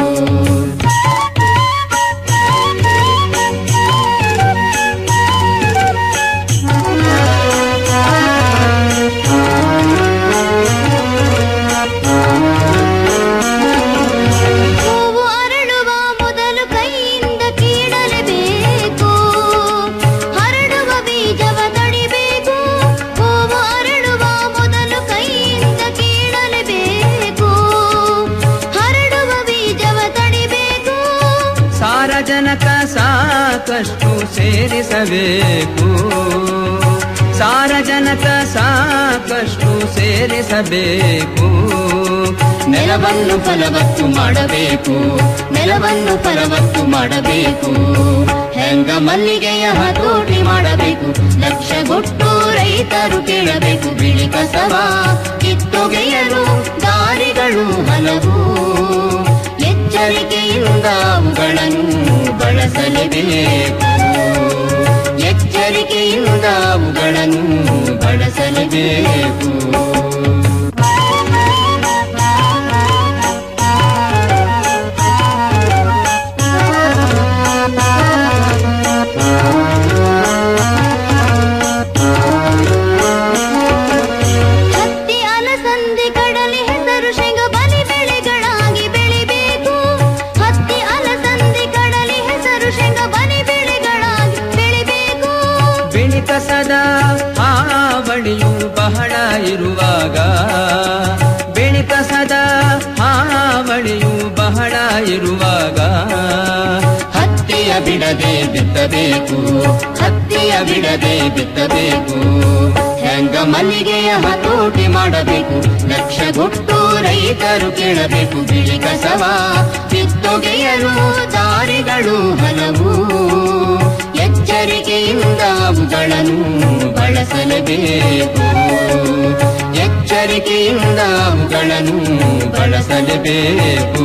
ಹೂವು ಅರಳುವ ಮೊದಲು ಕೈಯಿಂದ ಕೀಳಲೇಬೇಕು ಹರಡುವ ಬೀಜವ ತಡಿಬೇಕು ಹೂವು ಅರಳುವ ಮೊದಲು ಕೈಯಿಂದ ಕೀಳಲೇಬೇಕು ಹರಡುವ ಬೀಜವ ತಡಿಬೇಕು ಸಾರಜನಕ ಸಾಕಷ್ಟು ಸೇರಿಸಬೇಕು ಸಾರಜನಕ ಸಾಕಷ್ಟು ಸೇರಿಸಬೇಕು ನೆಲವನ್ನು ಫಲವತ್ತು ಮಾಡಬೇಕು ನೆಲವನ್ನು ಫಲವತ್ತು ಮಾಡಬೇಕು ಹೆಂಗ ಮಲ್ಲಿಗೆಯ ಹತೋಟಿ ಮಾಡಬೇಕು ಲಕ್ಷಗೊಟ್ಟು ರೈತರು ಕೇಳಬೇಕು ಬಿಳಿ ಕಸವ ಕಿತ್ತೊಗೆಯಲು ದಾರಿಗಳು ಹಲವು ಎಚ್ಚರಿಕೆಯಿಂದ ಅವುಗಳನ್ನು ಬಳಸಲೇಬೇಕು ಎಚ್ಚರಿಕೆಯಿಂದ ಅವುಗಳನ್ನು ಬಳಸಲೇಬೇಕು ಹತ್ತಿ ಅಲಸಂದಿ ಕಡಲೆ ಹೆಸರು ಶೇಂಗ ಬಲಿ ಬೆಳೆಗಳಾಗಿ ಬೆಳಿಬೇಕು ಹತ್ತಿ ಅಲಸಂದಿ ಕಡಲೆ ಹೆಸರು ಶೇಂಗ ಬಲಿ ಬೆಳೆಗಳಾಗಿ ಬೆಳಿಬೇಕು ಬಿಳಿ ಕಸದ ಹಾವಳಿಯು ಬಹಳ ಇರುವಾಗ ಬಿಳಿ ಕಸದ ಹಾವಳಿಯು ಬಹಳ ಇರುವಾಗ ಹತ್ತಿಯ ಬಿಡದೆ ಬಿತ್ತಬೇಕು ಹತ್ತಿಯ ಬಿಡದೆ ಬಿತ್ತಬೇಕು ಹೆಂಗ ಮಲ್ಲಿಗೆಯ ಹತೋಟಿ ಮಾಡಬೇಕು ಲಕ್ಷಗೊಟ್ಟು ರೈತರು ಕೇಳಬೇಕು ಬಿಳಿ ಕಸವ ಕಿತ್ತೊಗೆಯಲು ದಾರಿಗಳು ಹಲವು ಎಚ್ಚರಿಕೆಯಿಂದ ಅವುಗಳನ್ನು ಬಳಸಲೇಬೇಕು ಎಚ್ಚರಿಕೆಯಿಂದ ಅವುಗಳನ್ನು ಬಳಸಲೇಬೇಕು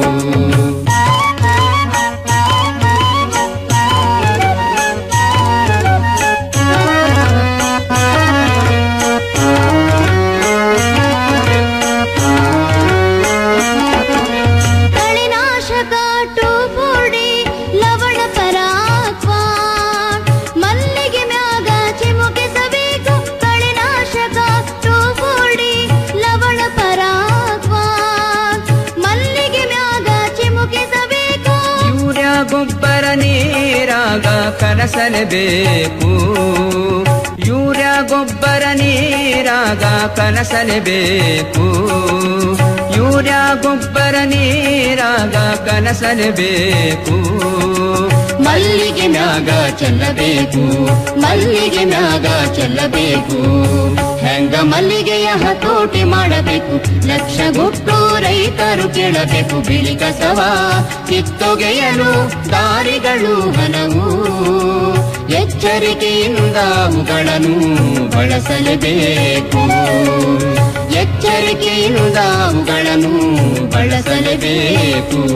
ಕಳೆನಾಶಕ ಟೋಪೋಡಿ ಲವಣ ಪರಾಕ್ವಾ ಮಲ್ಲಿಗೆ ಮ್ಯಾಗ ಚಿಮುಕಿಸಬೇಕು ಕಳೆನಾಶಕ ಟೋಪೋಡಿ ಲವಣ ಪರಾಕ್ವಾ ಮಲ್ಲಿಗೆ ಮ್ಯಾಗ ಚಿಮುಕಿಸಬೇಕು ಯೂರಿಯಾ ಗೊಬ್ಬರ ನೀರಾಗ ಕಲಸಲೇಬೇಕು ಯೂರಿಯಾ ಗೊಬ್ಬರ ನೀರಾಗ ಕನಸಲೇಬೇಕು ಯೂರಿಯಾ ಗೊಬ್ಬರ ನೀರಾಗ ಕನಸಲೇಬೇಕು ಮಲ್ಲಿಗೆ ಮ್ಯಾಗ ಚೆಲ್ಲಬೇಕು ಮಲ್ಲಿಗೆ ಮ್ಯಾಗ ಚೆಲ್ಲಬೇಕು ಹೆಂಗ ಮಲ್ಲಿಗೆಯ ಹತೋಟಿ ಮಾಡಬೇಕು ಲಕ್ಷ ಗೊಟ್ಟು ರೈತರು ಕೇಳಬೇಕು ಬಿಳಿ ಕಸವ ಕಿತ್ತೊಗೆಯಲು ದಾರಿಗಳು ಹಲವು ಎಚ್ಚರಿಕೆಯಿಂದ ಅವುಗಳನ್ನು ಬಳಸಲೇಬೇಕು ಎಚ್ಚರಿಕೆಯಿಂದ ಅವುಗಳನ್ನು ಬಳಸಲೇಬೇಕು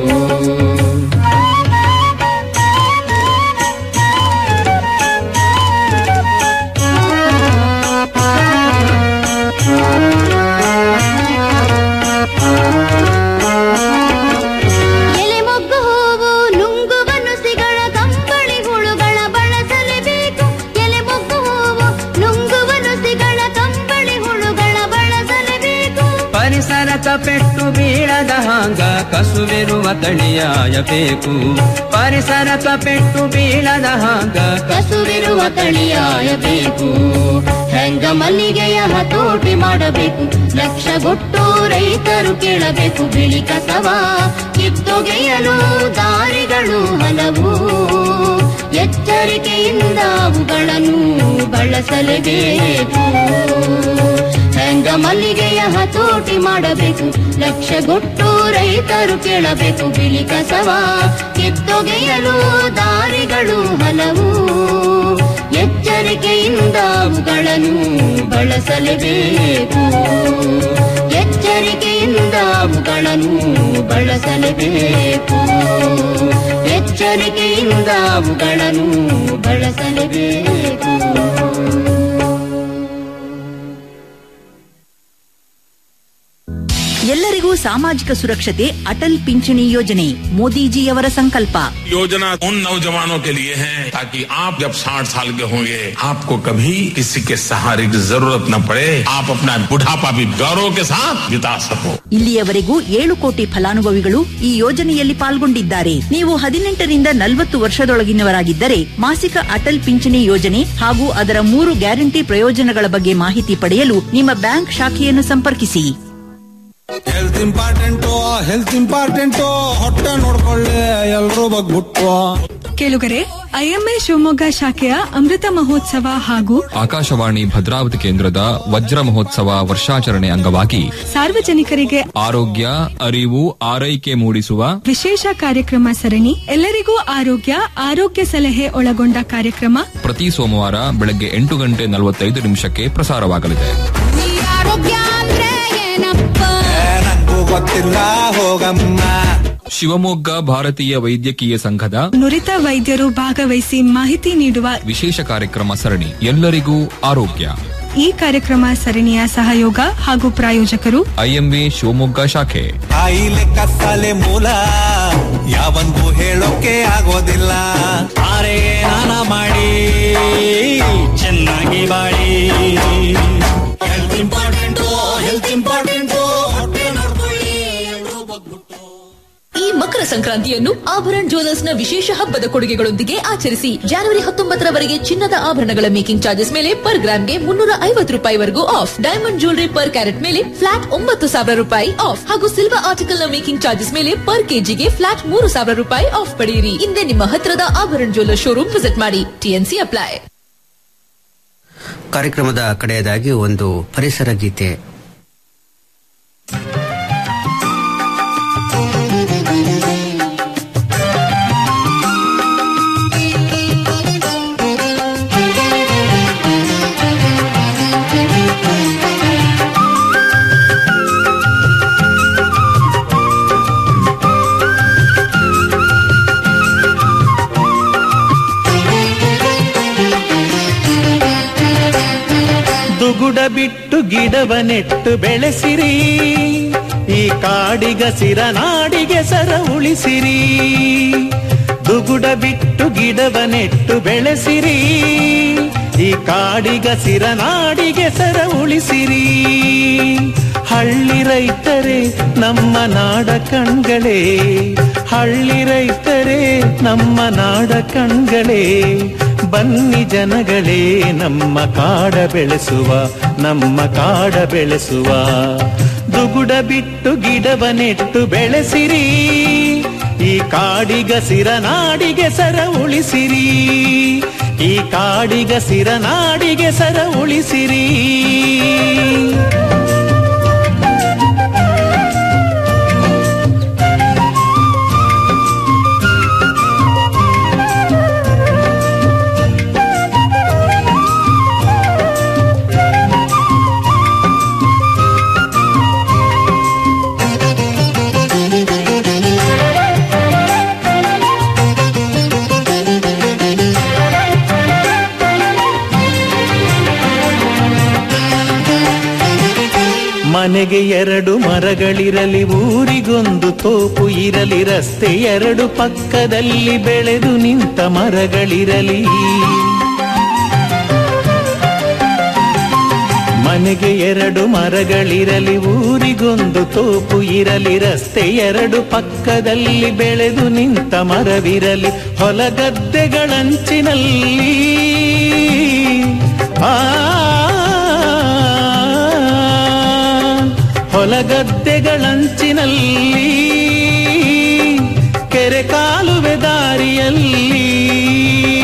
ಎಲೆ ಮೊಗ್ಗು ಹೂವು ನುಂಗುವ ನುಸಿಗಳ ಕಂಬಳಿ ಹುಳುಗಳ ಬಳಸಲೇಬೇಕು ಎಲೆ ಮೊಗ್ಗು ಹೂವು ನುಂಗುವ ನುಸಿಗಳ ಕಂಬಳಿ ಹುಳುಗಳ ಬಳಸಲೇಬೇಕು ಪರಿಸರಕ ಪೆಟ್ಟು ಬೀಳದ ಹಾಂಗ ಕಸುವಿರುವ ತಳಿಯಾಯಬೇಕು ಪರಿಸರಕ ಪೆಟ್ಟು ಬೀಳದ ಹಾಂಗ ಕಸುವಿರುವ ತಳಿಯಾಯಬೇಕು ಹೆಂಗ ಮಲ್ಲಿಗೆಯ ಹತೋಟಿ ಮಾಡಬೇಕು ಲಕ್ಷ ಗೊಟ್ಟು ರೈತರು ಕೇಳಬೇಕು ಬಿಳಿ ಕಸವ ಕಿತ್ತೊಗೆಯಲು ದಾರಿಗಳು ಹಲವು ಎಚ್ಚರಿಕೆಯಿಂದ ಅವುಗಳನ್ನು ಬಳಸಲೇಬೇಕು ಹೆಂಗ ಮಲ್ಲಿಗೆಯ ಹತೋಟಿ ಮಾಡಬೇಕು ಲಕ್ಷ ಗೊಟ್ಟು ರೈತರು ಕೇಳಬೇಕು ಬಿಳಿ ಕಸವ ಕಿತ್ತೊಗೆಯಲು ದಾರಿಗಳು ಹಲವು ಎಚ್ಚರಿಕೆಯಿಂದ ಅವುಗಳನ್ನು ಬಳಸಲೇಬೇಕು ಎಚ್ಚರಿಕೆಯಿಂದ ಅವುಗಳನ್ನು ಬಳಸಲೇಬೇಕು ಎಚ್ಚರಿಕೆಯಿಂದ ಅವುಗಳನ್ನು ಬಳಸಲೇಬೇಕು ಎಲ್ಲರಿಗೂ ಸಾಮಾಜಿಕ ಸುರಕ್ಷತೆ ಅಟಲ್ ಪಿಂಚಣಿ ಯೋಜನೆ ಮೋದಿಜಿಯವರ ಸಂಕಲ್ಪ योजना उन नौजवानों के लिए है ताकि आप जब 60 साल के होंगे आपको कभी किसी के सहारे की जरूरत न पड़े आप अपना बुढ़ापा भी गौरव के साथ बिता सको ಇಲ್ಲಿಯವರೆಗೂ ಏಳು ಕೋಟಿ ಫಲಾನುಭವಿಗಳು ಈ ಯೋಜನೆಯಲ್ಲಿ ಪಾಲ್ಗೊಂಡಿದ್ದಾರೆ ನೀವು ಹದಿನೆಂಟರಿಂದ ನಲವತ್ತು ವರ್ಷದೊಳಗಿನವರಾಗಿದ್ದರೆ ಮಾಸಿಕ ಅಟಲ್ ಪಿಂಚಣಿ ಯೋಜನೆ ಹಾಗೂ ಅದರ ಮೂರು ಗ್ಯಾರಂಟಿ ಪ್ರಯೋಜನಗಳ ಬಗ್ಗೆ ಮಾಹಿತಿ ಪಡೆಯಲು ನಿಮ್ಮ ಬ್ಯಾಂಕ್ ಶಾಖೆಯನ್ನು ಸಂಪರ್ಕಿಸಿ ಹೆಲ್ತ್ ಇಂಪಾರ್ಟೆಂಟು ಹೆಲ್ತ್ ಇಂಪಾರ್ಟೆಂಟು ಹೊಟ್ಟೆ ನೋಡ್ಕೊಳ್ಳಿ ಎಲ್ರೂ ಬಗ್ಬಿಟ್ಟು ಕೇಳುಗರೆ ಐಎಂಎ ಶಿವಮೊಗ್ಗ ಶಾಖೆಯ ಅಮೃತ ಮಹೋತ್ಸವ ಹಾಗೂ ಆಕಾಶವಾಣಿ ಭದ್ರಾವತಿ ಕೇಂದ್ರದ ವಜ್ರ ಮಹೋತ್ಸವ ವರ್ಷಾಚರಣೆ ಅಂಗವಾಗಿ ಸಾರ್ವಜನಿಕರಿಗೆ ಆರೋಗ್ಯ ಅರಿವು ಆರೈಕೆ ಮೂಡಿಸುವ ವಿಶೇಷ ಕಾರ್ಯಕ್ರಮ ಸರಣಿ ಎಲ್ಲರಿಗೂ ಆರೋಗ್ಯ ಆರೋಗ್ಯ ಸಲಹೆ ಒಳಗೊಂಡ ಕಾರ್ಯಕ್ರಮ ಪ್ರತಿ ಸೋಮವಾರ ಬೆಳಗ್ಗೆ ಎಂಟು ಗಂಟೆ ನಲವತ್ತೈದು ನಿಮಿಷಕ್ಕೆ ಪ್ರಸಾರವಾಗಲಿದೆ ಆರೋಗ್ಯ ಅಂದ್ರೆ ಏನಪ್ಪ ನಂಗೂ ಗೊತ್ತಿಲ್ಲ ಹೋಗಮ್ಮ ಶಿವಮೊಗ್ಗ ಭಾರತೀಯ ವೈದ್ಯಕೀಯ ಸಂಘದ ನುರಿತ ವೈದ್ಯರು ಭಾಗವಹಿಸಿ ಮಾಹಿತಿ ನೀಡುವ ವಿಶೇಷ ಕಾರ್ಯಕ್ರಮ ಸರಣಿ ಎಲ್ಲರಿಗೂ ಆರೋಗ್ಯ ಈ ಕಾರ್ಯಕ್ರಮ ಸರಣಿಯ ಸಹಯೋಗ ಹಾಗೂ ಪ್ರಾಯೋಜಕರು ಐಎಂವಿ ಶಿವಮೊಗ್ಗ ಶಾಖೆ ಕಾಯಿಲೆ ಕಸಾಲೆ ಮೂಲ ಯಾವನ್ಗೂ ಹೇಳೋಕೆ ಆಗೋದಿಲ್ಲ ಆರೆ ನಾನ ಮಾಡಿ ಚೆನ್ನಾಗಿ ಬಾಳಿ ಹೆಲ್ತ್ ಇಂಪಾರ್ಟೆಂಟು ಹೆಲ್ತ್ ಇಂಪಾರ್ಟೆಂಟು ಹೊಟ್ಟೆ ನೋಡ್ಕೊಳ್ಳಿ ಎಲ್ರೂ ಬಗ್ಬಿಟ್ಟು ಈ ಮಕರ ಸಂಕ್ರಾಂತಿಯನ್ನು ಆಭರಣ ಜ್ಯುವೆಲರ್ಸ್ನ ವಿಶೇಷ ಹಬ್ಬದ ಕೊಡುಗೆಗಳೊಂದಿಗೆ ಆಚರಿಸಿ ಜನವರಿ ಹತ್ತೊಂಬತ್ತರವರೆಗೆ ಚಿನ್ನದ ಆಭರಣಗಳ ಮೇಕಿಂಗ್ ಚಾರ್ಜಸ್ ಮೇಲೆ ಪರ್ ಗ್ರಾಮ್ಗೆ ಮುನ್ನೂರ ಐವತ್ತು ರೂಪಾಯಿವರೆಗೂ off diamond jewellery per carat ಮೇಲೆ ಫ್ಲಾಟ್ ಒಂಬತ್ತು ಸಾವಿರ ರೂಪಾಯಿ ಆಫ್ ಹಾಗೂ ಸಿಲ್ವರ್ ಆರ್ಟಿಕಲ್ ನ ಮೇಕಿಂಗ್ ಚಾರ್ಜಸ್ ಮೇಲೆ ಪರ್ ಕೆಜಿಗೆ ಫ್ಲಾಟ್ ಮೂರು ಸಾವಿರ ರೂಪಾಯಿ ಆಫ್ ಪಡೆಯಿರಿ ಹಿಂದೆ ನಿಮ್ಮ ಹತ್ತಿರದ ಆಭರಣ ಜ್ಯುವೆಲರ್ ಶೋರೂಮ್ ವಿಸಿಟ್ ಮಾಡಿ ಟಿಎನ್ಸಿ ಅಪ್ಲೈ ಕಾರ್ಯಕ್ರಮದ ಕಡೆಯದಾಗಿ ಒಂದು ಪರಿಸರ ಗೀತೆ ದುಗುಡ ಬಿಟ್ಟು ಗಿಡವ ನೆಟ್ಟು ಬೆಳೆಸಿರಿ ಈ ಕಾಡಿಗಸಿರ ನಾಡಿಗೆ ಸರ ಉಳಿಸಿರಿ ದುಗುಡ ಬಿಟ್ಟು ಗಿಡವ ನೆಟ್ಟು ಬೆಳೆಸಿರಿ ಈ ಕಾಡಿಗಸಿರ ನಾಡಿಗೆ ಸರ ಉಳಿಸಿರಿ ಹಳ್ಳಿ ರೈತರೇ ನಮ್ಮ ನಾಡ ಕಣ್ಗಳೇ ಹಳ್ಳಿ ರೈತರೇ ನಮ್ಮ ನಾಡ ಕಣ್ಗಳೇ ಬನ್ನಿ ಜನಗಳೇ ನಮ್ಮ ಕಾಡ ಬೆಳೆಸುವ ನಮ್ಮ ಕಾಡ ಬೆಳೆಸುವ ದುಗುಡ ಬಿಟ್ಟು ಗಿಡವ ನೆಟ್ಟು ಬೆಳೆಸಿರಿ ಈ ಕಾಡಿಗ ಸಿರ ನಾಡಿಗೆ ಸರ ಉಳಿಸಿರಿ ಈ ಕಾಡಿಗ ಸಿರ ನಾಡಿಗೆ ಸರ ಉಳಿಸಿರಿ ಮನೆಗೆ ಎರಡು ಮರಗಳಿರಲಿ ಊರಿಗೊಂದು ತೋಪು ಇರಲಿ ರಸ್ತೆ ಎರಡು ಪಕ್ಕದಲ್ಲಿ ಬೆಳೆದು ನಿಂತ ಮರಗಳಿರಲಿ ಮನೆಗೆ ಎರಡು ಮರಗಳಿರಲಿ ಊರಿಗೊಂದು ತೋಪು ಇರಲಿ ರಸ್ತೆ ಎರಡು ಪಕ್ಕದಲ್ಲಿ ಬೆಳೆದು ನಿಂತ ಮರವಿರಲಿ ಹೊಲಗದ್ದೆಗಳಂಚಿನಲ್ಲಿ ಆ ಹೊಲಗದ್ದೆಗಳಂಚಿನಲ್ಲಿ ಕೆರೆ ಕಾಲುವೆ ದಾರಿಯಲ್ಲಿ